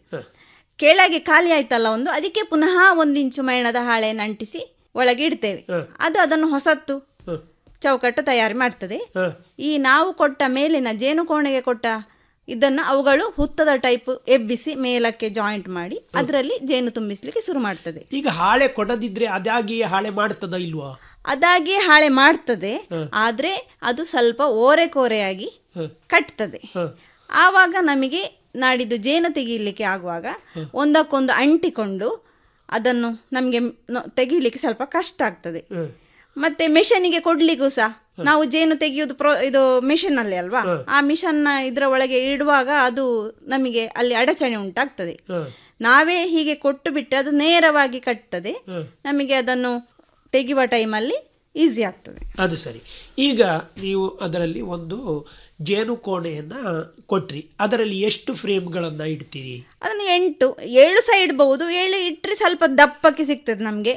ಕೆಳಗೆ ಖಾಲಿ ಆಯ್ತಲ್ಲ ಒಂದು ಅದಕ್ಕೆ ಪುನಃ ಒಂದು ಇಂಚು ಮೈಣದ ಹಾಳೆಯನ್ನು ಅಂಟಿಸಿ ಒಳಗೆ ಇಡ್ತೇವೆ ಅದು ಅದನ್ನು ಹೊಸತ್ತು ಚೌಕಟ್ಟು ತಯಾರು ಮಾಡ್ತದೆ ಈ ನಾವು ಕೊಟ್ಟ ಮೇಲಿನ ಜೇನುಕೋಣೆಗೆ ಕೊಟ್ಟ ಇದನ್ನು ಅವುಗಳು ಹುತ್ತದ ಟೈಪ್ ಎಬ್ಬಿಸಿ ಮೇಲಕ್ಕೆ ಜಾಯಿಂಟ್ ಮಾಡಿ ಅದರಲ್ಲಿ ಜೇನು ತುಂಬಿಸ್ಲಿಕ್ಕೆ ಶುರು ಮಾಡ್ತದೆ ಈಗ ಹಾಳೆ ಕೊಡದಿದ್ರೆ ಅದಾಗಿಯೇ ಹಾಳೆ ಮಾಡ್ತದ ಇಲ್ವಾ ಅದಾಗಿ ಹಾಳೆ ಮಾಡ್ತದೆ ಆದ್ರೆ ಅದು ಸ್ವಲ್ಪ ಓರೆ ಕೋರೆಯಾಗಿ ಕಟ್ತದೆ ಆವಾಗ ನಮಗೆ ನಾಡಿದ್ದು ಜೇನು ತೆಗೀಲಿಕ್ಕೆ ಆಗುವಾಗ ಒಂದಕ್ಕೊಂದು ಅಂಟಿಕೊಂಡು ಅದನ್ನು ನಮಗೆ ತೆಗೀಲಿಕ್ಕೆ ಸ್ವಲ್ಪ ಕಷ್ಟ ಆಗ್ತದೆ ಮತ್ತೆ ಮೆಷಿನಿಗೆ ಕೊಡ್ಲಿಕ್ಕೂ ಸಹ ನಾವು ಜೇನು ತೆಗೆಯುವುದು ಪ್ರೋ ಇದು ಮೆಷಿನ್ ಅಲ್ಲಿ ಅಲ್ವಾ ಆ ಮಿಷನ್ ಇದರ ಒಳಗೆ ಇಡುವಾಗ ಅದು ನಮಗೆ ಅಲ್ಲಿ ಅಡಚಣೆ ಉಂಟಾಗ್ತದೆ ನಾವೇ ಹೀಗೆ ಕೊಟ್ಟು ಬಿಟ್ಟರೆ ಅದು ನೇರವಾಗಿ ಕಟ್ತದೆ ನಮಗೆ ಅದನ್ನು ತೆಗೆಯುವ ಟೈಮಲ್ಲಿ ಈಸಿ ಆಗ್ತದೆ ಅದು ಸರಿ ಈಗ ನೀವು ಅದರಲ್ಲಿ ಒಂದು ಜೇನು ಕೋಣೆಯನ್ನ ಕೊಟ್ರಿ ಅದರಲ್ಲಿ ಎಷ್ಟು ಫ್ರೇಮ್ಗಳನ್ನ ಇಡ್ತೀರಿ ಅದನ್ನು ಎಂಟು ಏಳು ಸಹ ಇಡ್ಬಹುದು ಏಳು ಇಟ್ಟರೆ ಸ್ವಲ್ಪ ದಪ್ಪಕ್ಕೆ ಸಿಗ್ತದೆ ನಮಗೆ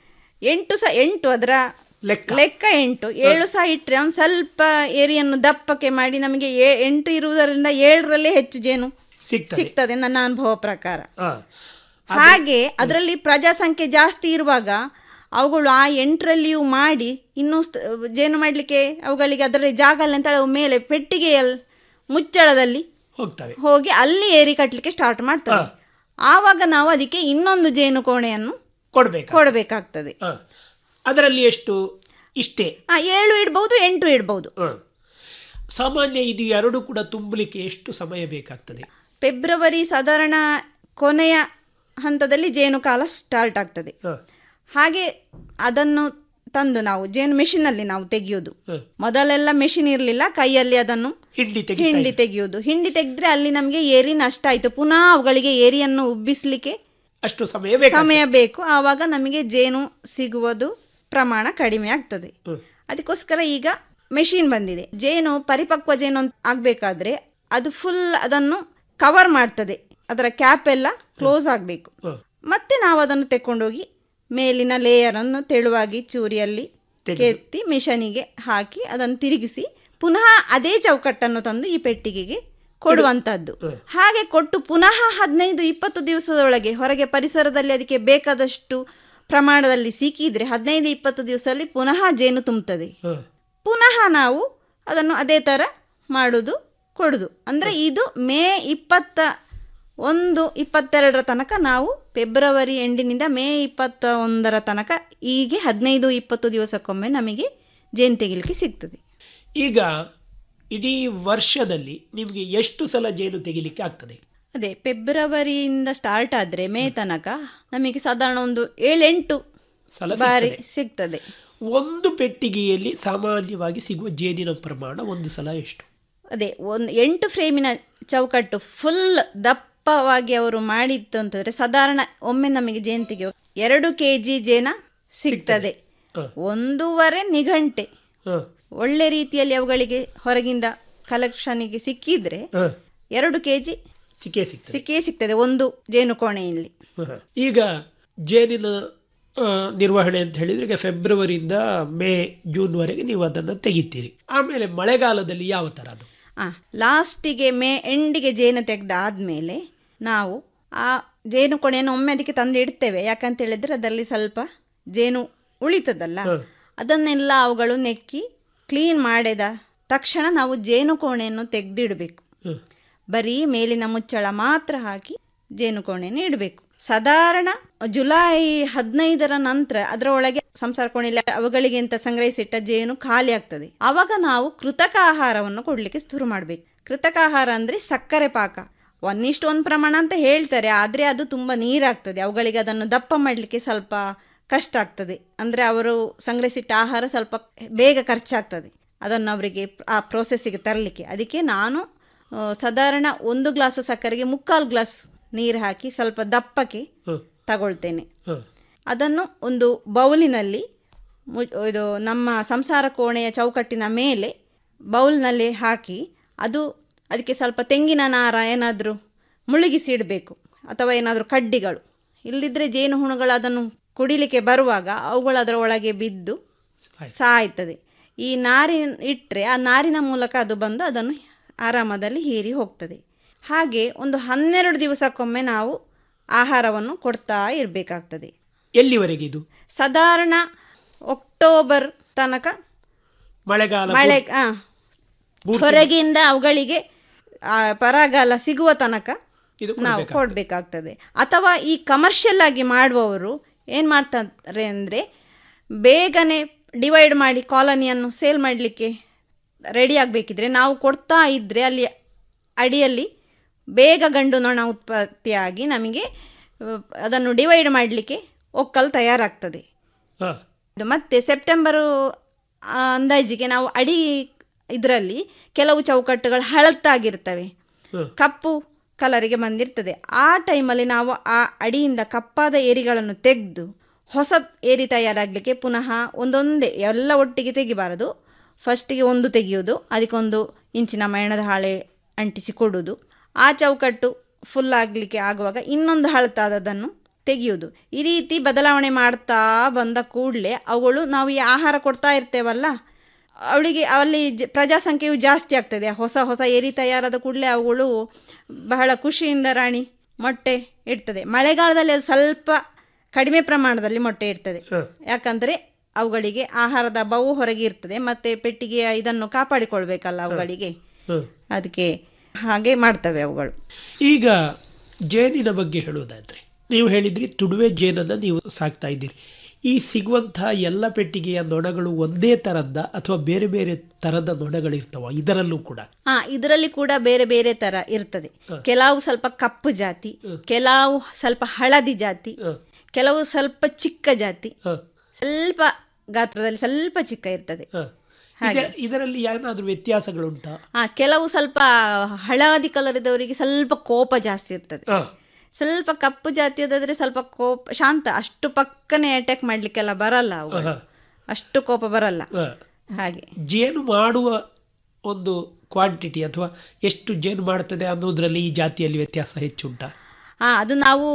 ಎಂಟು ಸಹ ಎಂಟು ಅದರ ಲೆಕ್ಕ ಲೆಕ್ಕ ಎಂಟು ಏಳು ಸಹ ಇಟ್ಟರೆ ಒಂದು ಸ್ವಲ್ಪ ಏರಿಯನ್ನು ದಪ್ಪಕ್ಕೆ ಮಾಡಿ ನಮಗೆ ಏ- ಎಂಟು ಇರುವುದರಿಂದ ಏಳರಲ್ಲೇ ಹೆಚ್ಚು ಜೇನು ಸಿಗ್ತದೆ. ಸಿಗ್ತದೆ ನನ್ನ ಅನುಭವ ಪ್ರಕಾರ ಆ, ಹಾಗೆ ಅದರಲ್ಲಿ ಪ್ರಜಾಸಂಖ್ಯೆ ಜಾಸ್ತಿ ಇರುವಾಗ ಅವುಗಳು ಆ ಎಂಟರಲ್ಲಿಯೂ ಮಾಡಿ ಇನ್ನೂ ಸ್ತ- ಜೇನು ಮಾಡಲಿಕ್ಕೆ ಅವುಗಳಿಗೆ ಅದರಲ್ಲಿ ಜಾಗ ಇಲ್ಲ ಅಂತ ಅವು ಮೇಲೆ ಪೆಟ್ಟಿಗೆಯಲ್ಲಿ ಮುಚ್ಚಳದಲ್ಲಿ ಹೋಗ್ತವೆ ಹೋಗಿ ಅಲ್ಲಿ ಏರಿ ಕಟ್ಟಲಿಕ್ಕೆ ಸ್ಟಾರ್ಟ್ ಮಾಡ್ತವೆ ಆವಾಗ ನಾವು ಅದಕ್ಕೆ ಇನ್ನೊಂದು ಜೇನು ಕೋಣೆಯನ್ನು ಕೊಡ್ಬೇಕು ಕೊಡಬೇಕಾಗ್ತದೆ ಅದರಲ್ಲಿ ಎಷ್ಟು ಇಷ್ಟೇ ಆ, ಏಳು ಇಡ್ಬೋದು ಎಂಟು ಇಡ್ಬೋದು ಹ. ಸಾಮಾನ್ಯ ಇದು ಎರಡು ಕೂಡ ತುಂಬಲಿಕ್ಕೆ ಎಷ್ಟು ಸಮಯ ಬೇಕಾಗ್ತದೆ ಫೆಬ್ರವರಿ ಸಾಧಾರಣ ಕೊನೆಯ ಹಂತದಲ್ಲಿ ಜೇನು ಕಾಲ ಸ್ಟಾರ್ಟ್ ಆಗ್ತದೆ ಹಾಗೆ ಅದನ್ನು ತಂದು ನಾವು ಜೇನು ಮೆಷಿನಲ್ಲಿ ನಾವು ತೆಗೆಯೋದು ಮೊದಲೆಲ್ಲ ಮೆಷಿನ್ ಇರಲಿಲ್ಲ ಕೈಯಲ್ಲಿ ಅದನ್ನು ಹಿಂಡಿ ಹಿಂಡಿ ತೆಗೆಯೋದು ಹಿಂಡಿ ತೆಗೆದ್ರೆ ಅಲ್ಲಿ ನಮಗೆ ಏರಿ ನಷ್ಟ ಆಯಿತು ಪುನಃ ಅವುಗಳಿಗೆ ಏರಿಯನ್ನು ಉಬ್ಬಿಸ್ಲಿಕ್ಕೆ ಅಷ್ಟು ಸಮಯ ಬೇಕು ಸಮಯ ಬೇಕು ಆವಾಗ ನಮಗೆ ಜೇನು ಸಿಗುವುದು ಪ್ರಮಾಣ ಕಡಿಮೆ ಆಗ್ತದೆ ಅದಕ್ಕೋಸ್ಕರ ಈಗ ಮೆಷಿನ್ ಬಂದಿದೆ ಜೇನು ಪರಿಪಕ್ವ ಜೇನು ಅಂತ ಆಗಬೇಕಾದ್ರೆ ಅದು ಫುಲ್ ಅದನ್ನು ಕವರ್ ಮಾಡ್ತದೆ ಅದರ ಕ್ಯಾಪ್ ಎಲ್ಲ ಕ್ಲೋಸ್ ಆಗಬೇಕು ಮತ್ತೆ ನಾವು ಅದನ್ನು ತೆಕ್ಕೊಂಡೋಗಿ ಮೇಲಿನ ಲೇಯರನ್ನು ತೆಳುವಾಗಿ ಚೂರಿಯಲ್ಲಿ ಕೆತ್ತಿ ಮಿಷನಿಗೆ ಹಾಕಿ ಅದನ್ನು ತಿರುಗಿಸಿ ಪುನಃ ಅದೇ ಚೌಕಟ್ಟನ್ನು ತಂದು ಈ ಪೆಟ್ಟಿಗೆಗೆ ಕೊಡುವಂಥದ್ದು ಹಾಗೆ ಕೊಟ್ಟು ಪುನಃ ಹದಿನೈದು ಇಪ್ಪತ್ತು ದಿವಸದೊಳಗೆ ಹೊರಗೆ ಪರಿಸರದಲ್ಲಿ ಅದಕ್ಕೆ ಬೇಕಾದಷ್ಟು ಪ್ರಮಾಣದಲ್ಲಿ ಸಿಕ್ಕಿದ್ರೆ ಹದಿನೈದು ಇಪ್ಪತ್ತು ದಿವಸದಲ್ಲಿ ಪುನಃ ಜೇನು ತುಂಬುತ್ತದೆ ಪುನಃ ನಾವು ಅದನ್ನು ಅದೇ ಥರ ಮಾಡುದು ಕೊಡುದು ಅಂದರೆ ಇದು ಮೇ ಇಪ್ಪತ್ತ ಒಂದು ಇಪ್ಪತ್ತೆರಡರ ತನಕ ನಾವು ಫೆಬ್ರವರಿ ಎಂಡಿನಿಂದ ಮೇ ಇಪ್ಪತ್ತ ಒಂದರ ತನಕ ಹೀಗೆ ಹದಿನೈದು ಇಪ್ಪತ್ತು ದಿವಸಕ್ಕೊಮ್ಮೆ ನಮಗೆ ಜೇನು ತೆಗಿಲಿಕ್ಕೆ ಸಿಗ್ತದೆ ಈಗ ಇಡೀ ವರ್ಷದಲ್ಲಿ ನಿಮಗೆ ಎಷ್ಟು ಸಲ ಜೇನು ತೆಗಿಲಿಕ್ಕೆ ಆಗ್ತದೆ ಅದೇ ಫೆಬ್ರವರಿಯಿಂದ ಸ್ಟಾರ್ಟ್ ಆದರೆ ಮೇ ತನಕ ನಮಗೆ ಸಾಧಾರಣ ಒಂದು ಏಳೆಂಟು ಸಲ ಬಾರಿ ಸಿಗ್ತದೆ. ಸಿಗ್ತದೆ ಒಂದು ಪೆಟ್ಟಿಗೆಯಲ್ಲಿ ಸಾಮಾನ್ಯವಾಗಿ ಸಿಗುವ ಜೇನಿನ ಪ್ರಮಾಣ ಒಂದು ಸಲ ಎಷ್ಟು ಅದೇ ಒಂದು ಎಂಟು ಫ್ರೇಮಿನ ಚೌಕಟ್ಟು ಫುಲ್ ದಪ್ಪವಾಗಿ ಅವರು ಮಾಡಿತ್ತು ಅಂತಂದ್ರೆ ಸಾಧಾರಣ ಒಮ್ಮೆ ನಮಗೆ ಜೇನು ತೆಗೆಯೋ ಎರಡು ಕೆ ಜಿ ಜೇನ ಸಿಗ್ತದೆ ಒಂದೂವರೆ ನಿಘಂಟೆ ಒಳ್ಳೆ ರೀತಿಯಲ್ಲಿ ಅವುಗಳಿಗೆ ಹೊರಗಿಂದ ಕಲೆಕ್ಷನಿಗೆ ಸಿಕ್ಕಿದ್ರೆ ಎರಡು ಕೆ ಜಿ ಸಿಕ್ಕೇ ಸಿಗ್ತದೆ ಸಿಕ್ಕೇ ಸಿಗ್ತದೆ ಒಂದು ಜೇನು ಕೋಣೆಯಲ್ಲಿ ಹ. ಈಗ ಜೇನಿನ ಆ, ನಿರ್ವಹಣೆ ಅಂತ ಹೇಳಿದ್ರೆ ಈಗ ಫೆಬ್ರವರಿಯಿಂದ ಮೇ ಜೂನ್ವರೆಗೆ ನೀವು ಅದನ್ನು ತೆಗಿತೀರಿ ಆಮೇಲೆ ಮಳೆಗಾಲದಲ್ಲಿ ಯಾವ ಥರ ಅದು ಆ ಲಾಸ್ಟಿಗೆ ಮೇ ಎಂಡಿಗೆ ಜೇನು ತೆಗೆದಾದ್ಮೇಲೆ ನಾವು ಆ ಜೇನು ಕೊಣೆಯನ್ನು ಒಮ್ಮೆ ಅದಕ್ಕೆ ತಂದು ಇಡ್ತೇವೆ ಯಾಕಂತ ಹೇಳಿದ್ರೆ ಅದರಲ್ಲಿ ಸ್ವಲ್ಪ ಜೇನು ಉಳಿತದಲ್ಲ ಅದನ್ನೆಲ್ಲ ಅವುಗಳು ನೆಕ್ಕಿ ಕ್ಲೀನ್ ಮಾಡಿದ ತಕ್ಷಣ ನಾವು ಜೇನು ಕೋಣೆಯನ್ನು ತೆಗೆದಿಡಬೇಕು ಬರೀ ಮೇಲಿನ ಮುಚ್ಚಳ ಮಾತ್ರ ಹಾಕಿ ಜೇನು ಕೋಣೆಯನ್ನು ಇಡಬೇಕು ಸಾಧಾರಣ ಜುಲೈ ಹದಿನೈದರ ನಂತರ ಅದರ ಒಳಗೆ ಸಂಸಾರ ಕೋಣೆಯಲ್ಲಿ ಅವುಗಳಿಗೆ ಅಂತ ಸಂಗ್ರಹಿಸಿಟ್ಟ ಜೇನು ಖಾಲಿ ಆಗ್ತದೆ ಆವಾಗ ನಾವು ಕೃತಕ ಆಹಾರವನ್ನು ಕೊಡಲಿಕ್ಕೆ ಶುರು ಮಾಡಬೇಕು ಕೃತಕ ಆಹಾರ ಅಂದರೆ ಸಕ್ಕರೆ ಪಾಕ ಒನ್ ಇಷ್ಟು ಒಂದು ಪ್ರಮಾಣ ಅಂತ ಹೇಳ್ತಾರೆ ಆದರೆ ಅದು ತುಂಬ ನೀರಾಗ್ತದೆ ಅವುಗಳಿಗೆ ಅದನ್ನು ದಪ್ಪ ಮಾಡಲಿಕ್ಕೆ ಸ್ವಲ್ಪ ಕಷ್ಟ ಆಗ್ತದೆ ಅಂದರೆ ಅವರು ಸಂಗ್ರಹಿಸಿಟ್ಟ ಆಹಾರ ಸ್ವಲ್ಪ ಬೇಗ ಖರ್ಚಾಗ್ತದೆ ಅದನ್ನು ಅವರಿಗೆ ಆ ಪ್ರೋಸೆಸ್ಸಿಗೆ ತರಲಿಕ್ಕೆ ಅದಕ್ಕೆ ನಾನು ಆ, ಸಾಧಾರಣ ಒಂದು ಗ್ಲಾಸ್ ಸಕ್ಕರೆಗೆ ಮುಕ್ಕಾಲು ಗ್ಲಾಸ್ ನೀರು ಹಾಕಿ ಸ್ವಲ್ಪ ದಪ್ಪಕ್ಕೆ ತಗೊಳ್ತೇನೆ ಅದನ್ನು ಒಂದು ಬೌಲಿನಲ್ಲಿ ಮು- ಇದು ನಮ್ಮ ಸಂಸಾರ ಕೋಣೆಯ ಚೌಕಟ್ಟಿನ ಮೇಲೆ ಬೌಲ್ನಲ್ಲಿ ಹಾಕಿ ಅದು ಅದಕ್ಕೆ ಸ್ವಲ್ಪ ತೆಂಗಿನ ನಾರ ಏನಾದರೂ ಮುಳುಗಿಸಿ ಇಡಬೇಕು ಅಥವಾ ಏನಾದರೂ ಕಡ್ಡಿಗಳು ಇಲ್ಲದಿದ್ದರೆ ಜೇನುಹುಳುಗಳು ಅದನ್ನು ಕುಡಿಲಿಕ್ಕೆ ಬರುವಾಗ ಅವುಗಳು ಅದರ ಒಳಗೆ ಬಿದ್ದು ಸಾಯ್ತದೆ ಈ ನಾರಿನ ಇಟ್ಟರೆ ಆ ನಾರಿನ ಮೂಲಕ ಅದು ಬಂದು ಅದನ್ನು ಆರಾಮದಲ್ಲಿ ಹೀರಿ ಹೋಗ್ತದೆ ಹಾಗೆ ಒಂದು ಹನ್ನೆರಡು ದಿವಸಕ್ಕೊಮ್ಮೆ ನಾವು ಆಹಾರವನ್ನು ಕೊಡ್ತಾ ಇರಬೇಕಾಗ್ತದೆ ಎಲ್ಲಿವರೆಗೆ ಇದು ಸಾಧಾರಣ ಅಕ್ಟೋಬರ್ ತನಕ ಮಳೆಗಾಲ ಮಳೆ ಪೂರ್ತಿ- ಆ, ಪೂರ್ತಿ ಹೊರಗಿಂದ ಅವುಗಳಿಗೆ ಆ, ಪರಾಗಾಲ ಸಿಗುವ ತನಕ ಇದು ನಾವು ಕೊಡ್ಬೇಕಾಗ್ತದೆ. ಕೊಡಬೇಕಾಗ್ತದೆ ಅಥವಾ ಈ ಕಮರ್ಷಿಯಲ್ ಆಗಿ ಮಾಡುವವರು ಏನು ಮಾಡ್ತಾರೆ ಅಂದರೆ ಬೇಗನೆ ಡಿವೈಡ್ ಮಾಡಿ ಕಾಲನಿಯನ್ನು ಸೇಲ್ ಮಾಡಲಿಕ್ಕೆ ರೆಡಿ ಆಗಬೇಕಿದ್ರೆ ನಾವು ಕೊಡ್ತಾ ಇದ್ದರೆ ಅಲ್ಲಿ ಅಡಿಯಲ್ಲಿ ಬೇಗ ಗಂಡು ನೊಣ ಉತ್ಪತ್ತಿಯಾಗಿ ನಮಗೆ ಆ, ಅದನ್ನು ಡಿವೈಡ್ ಮಾಡಲಿಕ್ಕೆ ಒಕ್ಕಲ್ ತಯಾರಾಗ್ತದೆ ಹ. ಇದು ಮತ್ತೆ ಸೆಪ್ಟೆಂಬರು ಆ, ಅಂದಾಜಿಗೆ ನಾವು ಅಡಿ ಇದರಲ್ಲಿ ಕೆಲವು ಚೌಕಟ್ಟುಗಳು ಹಳತ್ತಾಗಿರ್ತವೆ ಹ. ಕಪ್ಪು ಕಲರಿಗೆ ಬಂದಿರ್ತದೆ ಆ ಟೈಮಲ್ಲಿ ನಾವು ಆ ಅಡಿಯಿಂದ ಕಪ್ಪಾದ ಏರಿಗಳನ್ನು ತೆಗೆದು ಹೊಸ ಏರಿ ತಯಾರಾಗಲಿಕ್ಕೆ ಪುನಃ ಒಂದೊಂದೇ ಎಲ್ಲ ಒಟ್ಟಿಗೆ ತೆಗಿಬಾರದು ಫಸ್ಟಿಗೆ ಒಂದು ತೆಗೆಯೋದು ಅದಕ್ಕೊಂದು ಇಂಚಿನ ಮಯಣದ ಹಾಳೆ ಅಂಟಿಸಿ ಕೊಡೋದು ಆ ಚೌಕಟ್ಟು ಫುಲ್ ಆಗಲಿಕ್ಕೆ ಆಗುವಾಗ ಇನ್ನೊಂದು ಹಳತಾದದನ್ನು ತೆಗೆಯೋದು ಈ ರೀತಿ ಬದಲಾವಣೆ ಮಾಡ್ತಾ ಬಂದ ಕೂಡಲೇ ಅವುಗಳು ನಾವು ಈ ಆಹಾರ ಕೊಡ್ತಾ ಇರ್ತೇವಲ್ಲ ಅವಳಿಗೆ ಅಲ್ಲಿ ಜ- ಪ್ರಜಾಸಂಖ್ಯೆಯು ಜಾಸ್ತಿ ಆಗ್ತದೆ ಹೊಸ ಹೊಸ ಏರಿ ತಯಾರಾದ ಕೂಡಲೇ ಅವುಗಳು ಬಹಳ ಖುಷಿಯಿಂದ ರಾಣಿ ಮೊಟ್ಟೆ ಇಡ್ತದೆ ಮಳೆಗಾಲದಲ್ಲಿ ಅದು ಸ್ವಲ್ಪ ಕಡಿಮೆ ಪ್ರಮಾಣದಲ್ಲಿ ಮೊಟ್ಟೆ ಇಡ್ತದೆ ಯಾಕಂದರೆ ಅವುಗಳಿಗೆ ಆಹಾರದ ಅಭಾವವು ಹೊರಗೆ ಇರ್ತದೆ ಮತ್ತು ಪೆಟ್ಟಿಗೆಯ ಇದನ್ನು ಕಾಪಾಡಿಕೊಳ್ಬೇಕಲ್ಲ ಅವುಗಳಿಗೆ ಅದಕ್ಕೆ ಹಾಗೆ ಮಾಡ್ತವೆ ಅವುಗಳು ಈಗ ಜೇನಿನ ಬಗ್ಗೆ ಹೇಳುವುದಾದ್ರೆ ನೀವು ಹೇಳಿದ್ರಿ ತುಡುವೆ ಜೇನನ್ನು ನೀವು ಸಾಕ್ತಾ ಇದ್ದೀರಿ ಈ ಸಿಗುವಂತಹ ಎಲ್ಲ ಪೆಟ್ಟಿಗೆಯ ನೊಣಗಳು ಒಂದೇ ಥರದ್ದ ಅಥವಾ ಬೇರೆ ಬೇರೆ ಥರದ ನೊಣಗಳಿರ್ತಾವ ಇದರಲ್ಲೂ ಕೂಡ ಹಾ ಇದರಲ್ಲಿ ಕೂಡ ಬೇರೆ ಬೇರೆ ತರ ಇರ್ತದೆ ಕೆಲವು ಸ್ವಲ್ಪ ಕಪ್ಪು ಜಾತಿ ಕೆಲವು ಸ್ವಲ್ಪ ಹಳದಿ ಜಾತಿ ಕೆಲವು ಸ್ವಲ್ಪ ಚಿಕ್ಕ ಜಾತಿ ಸ್ವಲ್ಪ ಗಾತ್ರದಲ್ಲಿ ಸ್ವಲ್ಪ ಚಿಕ್ಕ ಇರ್ತದೆ ಇದ- ಇದರಲ್ಲಿ ಏನಾದರೂ ವ್ಯತ್ಯಾಸಗಳುಂಟಾ ಹಾ ಕೆಲವು ಸ್ವಲ್ಪ ಹಳದಿ ಕಲರ್ ಇದ್ದವರಿಗೆ ಸ್ವಲ್ಪ ಕೋಪ ಜಾಸ್ತಿ ಇರ್ತದೆ ಹ. ಸ್ವಲ್ಪ ಕಪ್ಪು ಜಾತಿಯದಾದ್ರೆ ಸ್ವಲ್ಪ ಕೋಪ ಶಾಂತ ಅಷ್ಟು ಪಕ್ಕನೆ ಅಟ್ಯಾಕ್ ಮಾಡ್ಲಿಕ್ಕೆಲ್ಲ ಬರಲ್ಲ ಅವುಗಳು ಹ. ಅಷ್ಟು ಕೋಪ ಬರಲ್ಲ ಹ. ಹಾಗೆ ಜೇನು ಮಾಡುವ ಒಂದು ಕ್ವಾಂಟಿಟಿ ಅಥವಾ ಎಷ್ಟು ಜೇನು ಮಾಡ್ತದೆ ಅನ್ನೋದ್ರಲ್ಲಿ ಈ ಜಾತಿಯಲ್ಲಿ ವ್ಯತ್ಯಾಸ ಹೆಚ್ಚುಂಟಾ ಹಾ ಅದು ನಾವು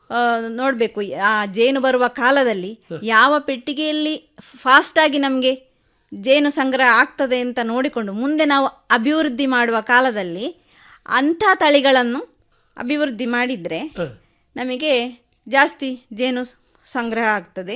ನೋಡಬೇಕು ಆ ಜೇನು ಬರುವ ಕಾಲದಲ್ಲಿ ಯಾವ ಪೆಟ್ಟಿಗೆಯಲ್ಲಿ ಫಾಸ್ಟಾಗಿ ನಮಗೆ ಜೇನು ಸಂಗ್ರಹ ಆಗ್ತದೆ ಅಂತ ನೋಡಿಕೊಂಡು ಮುಂದೆ ನಾವು ಅಭಿವೃದ್ಧಿ ಮಾಡುವ ಕಾಲದಲ್ಲಿ ಅಂಥ ತಳಿಗಳನ್ನು ಅಭಿವೃದ್ಧಿ ಮಾಡಿದರೆ ನಮಗೆ ಜಾಸ್ತಿ ಜೇನು ಸಂಗ್ರಹ ಆಗ್ತದೆ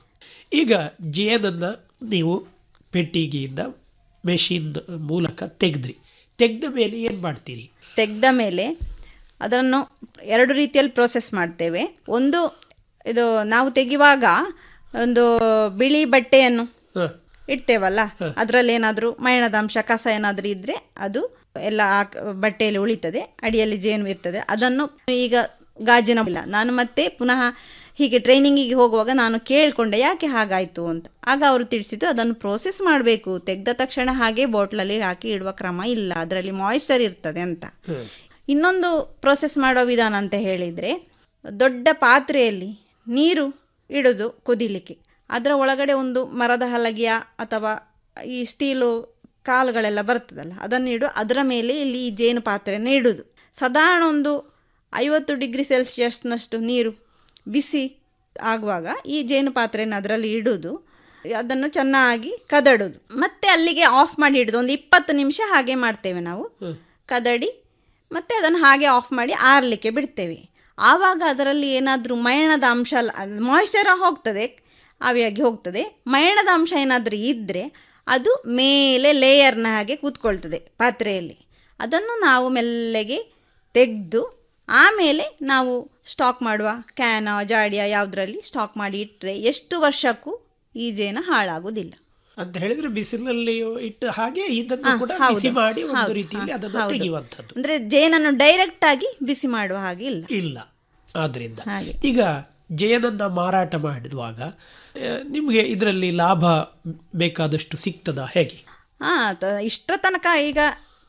ಈಗ ಜೇನನ್ನು ನೀವು ಪೆಟ್ಟಿಗೆಯಿಂದ ಮೆಷಿನ್ ಮೂಲಕ ತೆಗೆದ್ರಿ ತೆಗೆದ ಮೇಲೆ ಏನು ಮಾಡ್ತೀರಿ ತೆಗೆದ ಮೇಲೆ ಅದನ್ನು ಎರಡು ರೀತಿಯಲ್ಲಿ ಪ್ರೋಸೆಸ್ ಮಾಡ್ತೇವೆ ಒಂದು ಇದು ನಾವು ತೆಗೆಯುವಾಗ ಒಂದು ಬಿಳಿ ಬಟ್ಟೆಯನ್ನು ಇಡ್ತೇವಲ್ಲ ಅದರಲ್ಲಿ ಏನಾದರೂ ಮೈಣದ ಅಂಶ ಕಸ ಏನಾದರೂ ಇದ್ದರೆ ಅದು ಎಲ್ಲ ಆ ಕ- ಬಟ್ಟೆಯಲ್ಲಿ ಉಳಿತದೆ ಅಡಿಯಲ್ಲಿ ಜೇನು ಇರ್ತದೆ ಅದನ್ನು ಈಗ ಗಾಜಿನ ಇಲ್ಲ ನಾನು ಮತ್ತೆ ಪುನಃ ಹೀಗೆ ಟ್ರೈನಿಂಗಿಗೆ ಹೋಗುವಾಗ ನಾನು ಕೇಳಿಕೊಂಡೆ ಯಾಕೆ ಹಾಗಾಯಿತು ಅಂತ ಆಗ ಅವರು ತಿಳಿಸಿದ್ದು ಅದನ್ನು ಪ್ರೋಸೆಸ್ ಮಾಡಬೇಕು ತೆಗೆದ ತಕ್ಷಣ ಹಾಗೆ ಬಾಟ್ಲಲ್ಲಿ ಹಾಕಿ ಇಡುವ ಕ್ರಮ ಇಲ್ಲ ಅದರಲ್ಲಿ ಮಾಯಿಶ್ಚರ್ ಇರ್ತದೆ ಅಂತ ಇನ್ನೊಂದು ಪ್ರೋಸೆಸ್ ಮಾಡೋ ವಿಧಾನ ಅಂತ ಹೇಳಿದರೆ ದೊಡ್ಡ ಪಾತ್ರೆಯಲ್ಲಿ ನೀರು ಇಡೋದು ಕುದಿಲಿಕ್ಕೆ ಅದರ ಒಳಗಡೆ ಒಂದು ಮರದ ಹಲಗೆಯ ಅಥವಾ ಈ ಸ್ಟೀಲು ಕಾಲುಗಳೆಲ್ಲ ಬರ್ತದಲ್ಲ ಅದನ್ನು ಇಡು ಅದರ ಮೇಲೆ ಇಲ್ಲಿ ಈ ಜೇನು ಪಾತ್ರೆಯನ್ನು ಇಡೋದು ಸಾಧಾರಣ ಒಂದು ಐವತ್ತು ಡಿಗ್ರಿ ಸೆಲ್ಸಿಯಸ್ನಷ್ಟು ನೀರು ಬಿಸಿ ಆಗುವಾಗ ಈ ಜೇನು ಪಾತ್ರೆಯನ್ನು ಅದರಲ್ಲಿ ಇಡೋದು ಅದನ್ನು ಚೆನ್ನಾಗಿ ಕದಡೋದು ಮತ್ತೆ ಅಲ್ಲಿಗೆ ಆಫ್ ಮಾಡಿ ಇಡೋದು ಒಂದು ಇಪ್ಪತ್ತು ನಿಮಿಷ ಹಾಗೆ ಮಾಡ್ತೇವೆ ನಾವು ಕದಡಿ ಮತ್ತು ಅದನ್ನು ಹಾಗೆ ಆಫ್ ಮಾಡಿ ಆರಲಿಕ್ಕೆ ಬಿಡ್ತೇವೆ ಆವಾಗ ಅದರಲ್ಲಿ ಏನಾದರೂ ಮಯಣದ ಅಂಶ ಮಾಯಿಶ್ಚರ ಹೋಗ್ತದೆ ಆವಿಯಾಗಿ ಹೋಗ್ತದೆ ಮಯಣದ ಅಂಶ ಏನಾದರೂ ಇದ್ದರೆ ಅದು ಮೇಲೆ ಲೇಯರ್ನ ಹಾಗೆ ಕೂತ್ಕೊಳ್ತದೆ ಪಾತ್ರೆಯಲ್ಲಿ ಅದನ್ನು ನಾವು ಮೆಲ್ಲಗೆ ತೆಗೆದು ಆಮೇಲೆ ನಾವು ಸ್ಟಾಕ್ ಮಾಡುವ ಕ್ಯಾನ ಜಾಡಿಯ ಯಾವುದರಲ್ಲಿ ಸ್ಟಾಕ್ ಮಾಡಿ ಇಟ್ಟರೆ ಎಷ್ಟು ವರ್ಷಕ್ಕೂ ಈ ಜೇನು ಹಾಳಾಗುವುದಿಲ್ಲ ಅಂತ ಹೇಳಿದ್ರೆ ಬಿಸಿಲಲ್ಲಿ ಇಟ್ಟು ಹಾಗೆ ಇದನ್ನು ಹಾ, ಕೂಡ ಹೌದು, ಬಿಸಿ ಮಾಡಿ ಒಂದು ಹೌದು, ರೀತಿಯಲ್ಲಿ ಹಾ, ಅದನ್ನು ಹೌದು. ತೆಗೆಯುವಂಥದ್ದು ಅಂದ್ರೆ ಜೇನನ್ನು ಡೈರೆಕ್ಟ್ ಆಗಿ ಬಿಸಿ ಮಾಡುವ ಹಾಗೆ ಇಲ್ಲ ಇಲ್ಲ ಆದ್ರಿಂದ ಹಾಗೆ. ಈಗ ಜೇನನ್ನ ಮಾರಾಟ ಮಾಡುವಾಗ ಆ, ನಿಮಗೆ ಇದರಲ್ಲಿ ಲಾಭ ಬೇಕಾದಷ್ಟು ಸಿಗ್ತದಾ ಹೇಗೆ ಹಾ ತ- ಇಷ್ಟರ ತನಕ ಈಗ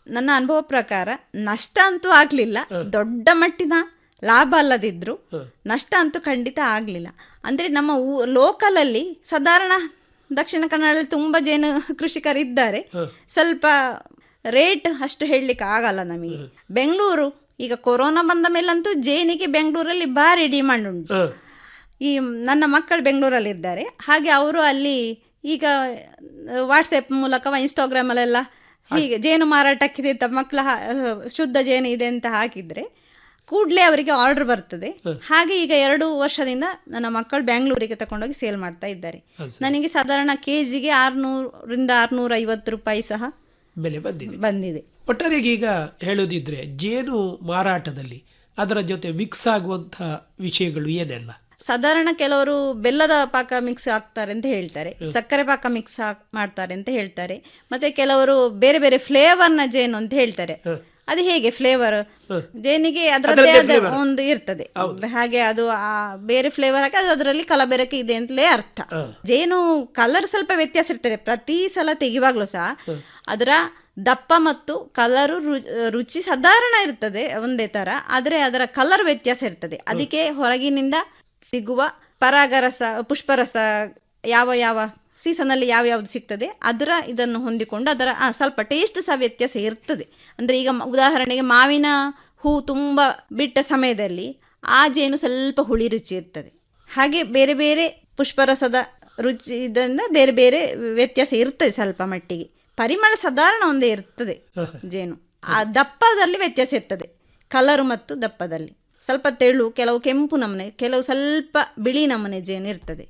ನನ್ನ ಅನುಭವ ಪ್ರಕಾರ ನಷ್ಟ ಅಂತೂ ಆಗ್ಲಿಲ್ಲ ದೊಡ್ಡ ಮಟ್ಟಿನ ಲಾಭ ಅಲ್ಲದಿದ್ರು ನಷ್ಟ ಅಂತೂ ಖಂಡಿತ ಆಗಲಿಲ್ಲ ಅಂದರೆ ನಮ್ಮ ಊ ಲೋಕಲಲ್ಲಿ ಸಾಧಾರಣ ದಕ್ಷಿಣ ಕನ್ನಡದಲ್ಲಿ ತುಂಬ ಜೇನು ಕೃಷಿಕರಿದ್ದಾರೆ ಸ್ವಲ್ಪ ರೇಟ್ ಅಷ್ಟು ಹೇಳಲಿಕ್ಕೆ ಆಗಲ್ಲ ನಮಗೆ ಬೆಂಗಳೂರು ಈಗ ಕೊರೋನಾ ಬಂದ ಮೇಲಂತೂ ಜೇನಿಗೆ ಬೆಂಗಳೂರಲ್ಲಿ ಭಾರಿ ಡಿಮಾಂಡ್ ಉಂಟು ಈ ನನ್ನ ಮಕ್ಕಳು ಬೆಂಗಳೂರಲ್ಲಿದ್ದಾರೆ ಹಾಗೆ ಅವರು ಅಲ್ಲಿ ಈಗ ವಾಟ್ಸಪ್ ಮೂಲಕ ಇನ್ಸ್ಟಾಗ್ರಾಮಲ್ಲೆಲ್ಲ ಹೀಗೆ ಜೇನು ಮಾರಾಟಕ್ಕಿದೆ ಅಂತ ಮಕ್ಕಳ ಹಾ- ಶುದ್ಧ ಜೇನು ಇದೆ ಅಂತ ಹಾಕಿದರೆ ಕೂಡಲೇ ಅವರಿಗೆ ಆರ್ಡರ್ ಬರ್ತದೆ ಹಾಗೆ ಈಗ ಎರಡು ವರ್ಷದಿಂದ ನನ್ನ ಮಕ್ಕಳು ಬ್ಯಾಂಗ್ಳೂರಿಗೆ ತಗೊಂಡೋಗಿ ಸೇಲ್ ಮಾಡ್ತಾ ಇದ್ದಾರೆ ನನಗೆ ಸಾಧಾರಣ ಕೆ ಜಿಗೆ ಆರುನೂರಿಂದ ಆರುನೂರ ಐವತ್ತು ರೂಪಾಯಿ ಸಹ ಬೆಲೆ ಬಂದಿದೆ ಬಂದಿದೆ ಒಟ್ಟಾರೆಯಾಗಿ ಈಗ ಹೇಳೋದಿದ್ರೆ ಜೇನು ಮಾರಾಟದಲ್ಲಿ ಅದರ ಜೊತೆ ಮಿಕ್ಸ್ ಆಗುವಂಥ ವಿಷಯಗಳು ಏನೆಲ್ಲ ಸಾಧಾರಣ ಕೆಲವರು ಬೆಲ್ಲದ ಪಾಕ ಮಿಕ್ಸ್ ಹಾಕ್ತಾರೆ ಅಂತ ಹೇಳ್ತಾರೆ ಸಕ್ಕರೆ ಪಾಕ ಮಿಕ್ಸ್ ಮಾಡ್ತಾರೆ ಅಂತ ಹೇಳ್ತಾರೆ ಮತ್ತೆ ಕೆಲವರು ಬೇರೆ ಬೇರೆ ಫ್ಲೇವರ್ನ ಜೇನು ಅಂತ ಹೇಳ್ತಾರೆ ಅದು ಹೇಗೆ ಫ್ಲೇವರ್ ಜೇನಿಗೆ ಅದರದ್ದೇ ಆದ ಒಂದು ಇರ್ತದೆ ಹಾಗೆ ಅದು ಆ ಬೇರೆ ಫ್ಲೇವರ್ ಹಾಕಿ ಅದು ಅದರಲ್ಲಿ ಕಲಬೆರಕೆ ಇದೆ ಅಂತಲೇ ಅರ್ಥ ಜೇನು ಕಲರ್ ಸ್ವಲ್ಪ ವ್ಯತ್ಯಾಸ ಇರ್ತದೆ ಪ್ರತಿ ಸಲ ತೆಗೆಯುವಾಗಲೂ ಸಹ ಅದರ ದಪ್ಪ ಮತ್ತು ಕಲರು ರುಚಿ ಸಾಧಾರಣ ಇರ್ತದೆ ಒಂದೇ ತರ ಆದರೆ ಅದರ ಕಲರ್ ವ್ಯತ್ಯಾಸ ಇರ್ತದೆ ಅದಕ್ಕೆ ಹೊರಗಿನಿಂದ ಸಿಗುವ ಪರಾಗರಸ ಪುಷ್ಪರಸ ಯಾವ ಯಾವ ಸೀಸನಲ್ಲಿ ಯಾವ ಯಾವ್ದು ಸಿಗ್ತದೆ ಅದರ ಇದನ್ನು ಹೊಂದಿಕೊಂಡು ಅದರ ಆ, ಸ್ವಲ್ಪ ಟೇಸ್ಟ್ ಸಹ ವ್ಯತ್ಯಾಸ ಇರ್ತದೆ ಅಂದರೆ ಈಗ ಮ- ಉದಾಹರಣೆಗೆ ಮಾವಿನ ಹೂ ತುಂಬ ಬಿಟ್ಟ ಸಮಯದಲ್ಲಿ ಆ ಜೇನು ಸ್ವಲ್ಪ ಹುಳಿ ರುಚಿ ಇರ್ತದೆ ಹಾಗೆ ಬೇರೆ ಬೇರೆ ಪುಷ್ಪರಸದ ರುಚಿ ಇದರಿಂದ ಬೇರೆ ಬೇರೆ ವ್ಯತ್ಯಾಸ ಇರ್ತದೆ ಸ್ವಲ್ಪ ಮಟ್ಟಿಗೆ ಪರಿಮಳ ಸಾಧಾರಣ ಒಂದೇ ಇರ್ತದೆ ಜೇನು ಆ ದಪ್ಪದಲ್ಲಿ ವ್ಯತ್ಯಾಸ ಇರ್ತದೆ ಕಲರು ಮತ್ತು ದಪ್ಪದಲ್ಲಿ ಸ್ವಲ್ಪ ತೆಳು ಕೆಲವು ಕೆಂಪು ನಮೂನೆ ಕೆಲವು ಸ್ವಲ್ಪ ಬಿಳಿ ನಮೂನೆ ಜೇನು ಇರ್ತದೆ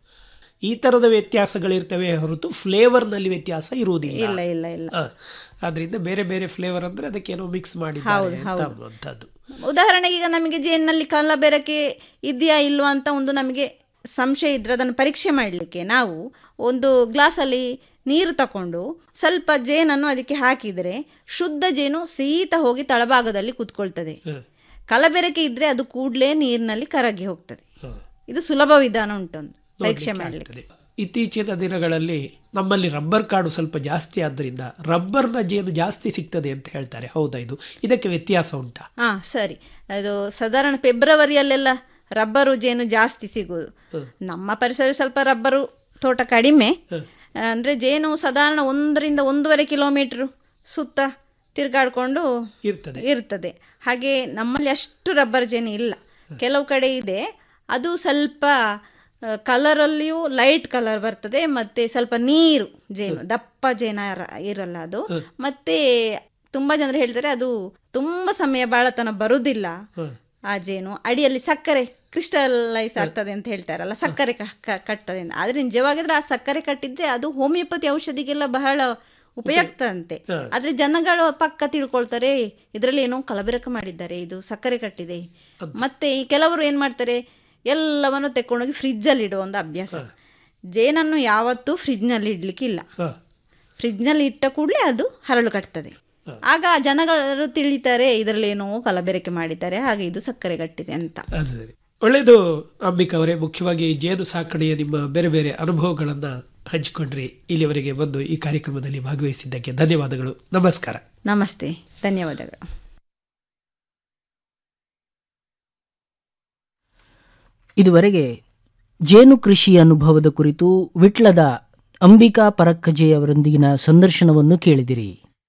ಈ ಥರದ ವ್ಯತ್ಯಾಸಗಳಿರ್ತವೆ ಹೊರತು ಫ್ಲೇವರ್ನಲ್ಲಿ ವ್ಯತ್ಯಾಸ ಇರುವುದಿಲ್ಲ ಇಲ್ಲ ಇಲ್ಲ ಇಲ್ಲ ಹ. ಆದ್ರಿಂದ ಬೇರೆ ಬೇರೆ ಫ್ಲೇವರ್ ಅಂದ್ರೆ ಅದಕ್ಕೇನೋ ಮಿಕ್ಸ್ ಮಾಡಿದ್ದಾರೆ ಅಂತ ಅನ್ನುವಂಥದ್ದು ಉದಾಹರಣೆಗೆ ಈಗ ನಮಗೆ ಜೇನಿನಲ್ಲಿ ಕಲಬೆರಕೆ ಇದೆಯಾ ಇಲ್ವಾ ಅಂತ ಒಂದು ನಮಗೆ ಸಂಶಯ ಇದ್ರೆ ಅದನ್ನು ಪರೀಕ್ಷೆ ಮಾಡಲಿಕ್ಕೆ ನಾವು ಒಂದು ಗ್ಲಾಸಲ್ಲಿ ನೀರು ತಕೊಂಡು ಸ್ವಲ್ಪ ಜೇನನ್ನು ಅದಕ್ಕೆ ಹಾಕಿದರೆ ಶುದ್ಧ ಜೇನು ಸೀತ ಹೋಗಿ ತಳಭಾಗದಲ್ಲಿ ಕೂತ್ಕೊಳ್ತದೆ ಕಲಬೆರಕೆ ಇದ್ರೆ ಅದು ಕೂಡಲೇ ನೀರಿನಲ್ಲಿ ಕರಗಿ ಹೋಗ್ತದೆ ಇದು ಸುಲಭ ವಿಧಾನ ಉಂಟೊಂದು ಪರೀಕ್ಷೆ ಮಾಡಲಿಕ್ಕೆ ಇತ್ತೀಚಿನ ದಿನಗಳಲ್ಲಿ ನಮ್ಮಲ್ಲಿ ರಬ್ಬರ್ ಕಾಡು ಸ್ವಲ್ಪ ಜಾಸ್ತಿ ಆದ್ದರಿಂದ ರಬ್ಬರ್ನ ಜೇನು ಜಾಸ್ತಿ ಸಿಗ್ತದೆ ಅಂತ ಹೇಳ್ತಾರೆ ಹೌದಾ ಇದು ಇದಕ್ಕೆ ವ್ಯತ್ಯಾಸ ಉಂಟಾ ಹಾ ಸರಿ ಅದು ಸಾಧಾರಣ ಫೆಬ್ರವರಿಯಲ್ಲೆಲ್ಲ ರಬ್ಬರು ಜೇನು ಜಾಸ್ತಿ ಸಿಗುವುದು ನಮ್ಮ ಪರಿಸರ ಸ್ವಲ್ಪ ರಬ್ಬರು ತೋಟ ಕಡಿಮೆ ಅಂದ್ರೆ ಜೇನು ಸಾಧಾರಣ ಒಂದರಿಂದ ಒಂದೂವರೆ ಕಿಲೋಮೀಟರ್ ಸುತ್ತ ತಿರುಗಾಡ್ಕೊಂಡು ಇರ್ತದೆ ಇರ್ತದೆ ಹಾಗೆ ನಮ್ಮಲ್ಲಿ ಅಷ್ಟು ರಬ್ಬರ್ ಜೇನು ಇಲ್ಲ ಕೆಲವು ಕಡೆ ಇದೆ ಅದು ಸ್ವಲ್ಪ ಕಲರಲ್ಲಿಯೂ ಲೈಟ್ ಕಲರ್ ಬರ್ತದೆ ಮತ್ತೆ ಸ್ವಲ್ಪ ನೀರು ಜೇನು ದಪ್ಪ ಜೇನ ಇರ- ಇರಲ್ಲ ಅದು ಮತ್ತೆ ತುಂಬಾ ಜನರು ಹೇಳ್ತಾರೆ ಅದು ತುಂಬಾ ಸಮಯ ಬಾಳತನ ಬರುವುದಿಲ್ಲ ಆ ಜೇನು ಅಡಿಯಲ್ಲಿ ಸಕ್ಕರೆ ಕ್ರಿಸ್ಟಲೈಸ್ ಆಗ್ತದೆ ಅಂತ ಹೇಳ್ತಾರಲ್ಲ ಸಕ್ಕರೆ ಕ- ಕ- ಕಟ್ತದೆ ಅಂತ ಆದ್ರೆ ನಿಜವಾಗಿದ್ರೆ ಆ ಸಕ್ಕರೆ ಕಟ್ಟಿದ್ರೆ ಅದು ಹೋಮಿಯೋಪತಿ ಔಷಧಿಗೆಲ್ಲ ಬಹಳ ಉಪಯುಕ್ತ ಅಂತೆ ಆದ್ರೆ ಜನಗಳು ಪಕ್ಕ ತಿಳ್ಕೊಳ್ತಾರೆ ಇದರಲ್ಲಿ ಏನೋ ಕಲಬೆರಕೆ ಮಾಡಿದ್ದಾರೆ ಇದು ಸಕ್ಕರೆ ಕಟ್ಟಿದೆ ಮತ್ತೆ ಈ ಕೆಲವರು ಏನ್ ಮಾಡ್ತಾರೆ ಎಲ್ಲವನ್ನು ತೆಕ್ಕೊಂಡೋಗಿ ಫ್ರಿಜ್ಜಲ್ಲಿ ಇಡುವ ಒಂದು ಅಭ್ಯಾಸ ಜೇನನ್ನು ಯಾವತ್ತೂ ಫ್ರಿಜ್ನಲ್ಲಿ ಇಡ್ಲಿಕ್ಕಿಲ್ಲ ಫ್ರಿಜ್ನಲ್ಲಿ ಇಟ್ಟ ಕೂಡಲೇ ಅದು ಹರಳು ಕಟ್ತದೆ ಆಗ ಜನಗಳು ತಿಳಿತಾರೆ ಇದರಲ್ಲಿ ಏನೋ ಕಲಬೆರಕೆ ಮಾಡಿದ್ದಾರೆ ಹಾಗೆ ಇದು ಸಕ್ಕರೆ ಕಟ್ಟಿದೆ ಅಂತ ಅದು ಸರಿ ಒಳ್ಳೆಯದು ಅಂಬಿಕಾ ಅವರೇ ಮುಖ್ಯವಾಗಿ ಜೇನು ಸಾಕಣೆಯ ನಿಮ್ಮ ಬೇರೆ ಬೇರೆ ಅನುಭವಗಳನ್ನು ಹಂಚಿಕೊಂಡ್ರಿ ಇಲ್ಲಿವರೆಗೆ ಬಂದು ಈ ಕಾರ್ಯಕ್ರಮದಲ್ಲಿ ಭಾಗವಹಿಸಿದ್ದಕ್ಕೆ ಧನ್ಯವಾದಗಳು ನಮಸ್ಕಾರ ನಮಸ್ತೆ ಧನ್ಯವಾದಗಳು ಇದುವರೆಗೆ ಜೇನು ಕೃಷಿ ಅನುಭವದ ಕುರಿತು ವಿಟ್ಲದ ಅಂಬಿಕಾ ಪರಕ್ಕಜೆ ಅವರೊಂದಿಗಿನ ಸಂದರ್ಶನವನ್ನು ಕೇಳಿದಿರಿ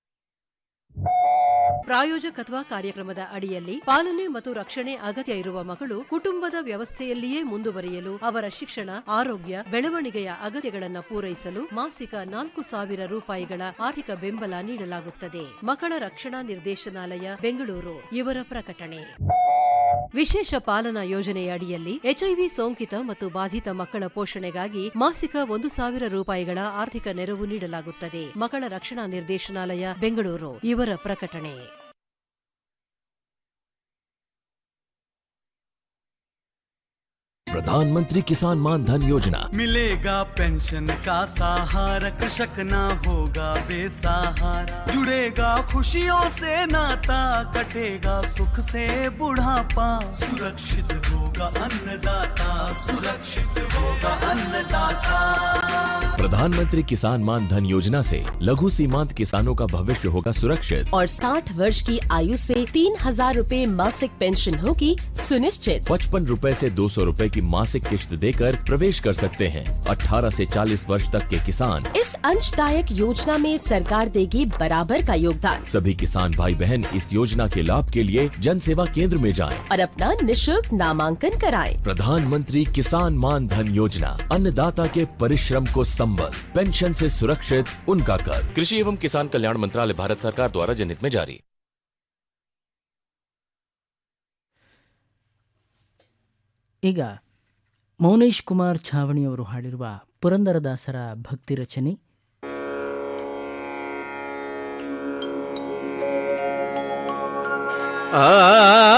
ಪ್ರಾಯೋಜಕತ್ವ ಕಾರ್ಯಕ್ರಮದ ಅಡಿಯಲ್ಲಿ ಪಾಲನೆ ಮತ್ತು ರಕ್ಷಣೆ ಅಗತ್ಯ ಇರುವ ಮಕ್ಕಳು ಕುಟುಂಬದ ವ್ಯವಸ್ಥೆಯಲ್ಲಿಯೇ ಮುಂದುವರಿಯಲು ಅವರ ಶಿಕ್ಷಣ ಆರೋಗ್ಯ ಬೆಳವಣಿಗೆಯ ಅಗತ್ಯಗಳನ್ನು ಪೂರೈಸಲು ಮಾಸಿಕ ನಾಲ್ಕು ಸಾವಿರ ರೂಪಾಯಿಗಳ ಆರ್ಥಿಕ ಬೆಂಬಲ ನೀಡಲಾಗುತ್ತದೆ ಮಕ್ಕಳ ರಕ್ಷಣಾ ನಿರ್ದೇಶನಾಲಯ ಬೆಂಗಳೂರು ಇವರ ಪ್ರಕಟಣೆ ವಿಶೇಷ ಪಾಲನಾ ಯೋಜನೆಯ ಅಡಿಯಲ್ಲಿ ಎಚ್ಐವಿ ಸೋಂಕಿತ ಮತ್ತು ಬಾಧಿತ ಮಕ್ಕಳ ಪೋಷಣೆಗಾಗಿ ಮಾಸಿಕ ಒಂದು ಸಾವಿರ ರೂಪಾಯಿಗಳ ಆರ್ಥಿಕ ನೆರವು ನೀಡಲಾಗುತ್ತದೆ ಮಕ್ಕಳ ರಕ್ಷಣಾ ನಿರ್ದೇಶನಾಲಯ ಬೆಂಗಳೂರು ಇವರ ಪ್ರಕಟಣೆ प्रधानमंत्री किसान मान धन योजना मिलेगा पेंशन का सहारा कृषक ना होगा बेसहारा जुड़ेगा खुशियों से नाता कटेगा सुख से बुढ़ापा सुरक्षित होगा अन्नदाता सुरक्षित होगा अन्नदाता प्रधान प्रधानमंत्री किसान मान धन योजना से लघु सीमांत किसानों का भविष्य होगा सुरक्षित और 60 वर्ष की आयु से तीन हजार रूपए मासिक पेंशन होगी सुनिश्चित पचपन रूपए से दो सौ रूपए की मासिक किश्त देकर प्रवेश कर सकते हैं 18 से 40 वर्ष तक के किसान इस अंशदायक योजना में सरकार देगी बराबर का योगदान सभी किसान भाई बहन इस योजना के लाभ के लिए जन सेवा केंद्र में जाएं। और अपना निशुल्क नामांकन कराएं। प्रधानमंत्री किसान मान धन योजना अन्नदाता के परिश्रम को संबल पेंशन से सुरक्षित उनका कर कृषि एवं किसान कल्याण मंत्रालय भारत सरकार द्वारा जनहित में जारी ಈಗ ಮೌನೇಶ್ ಕುಮಾರ್ ಛಾವಣಿಯವರು ಹಾಡಿರುವ ಪುರಂದರದಾಸರ ಭಕ್ತಿ ರಚನೆ ಆ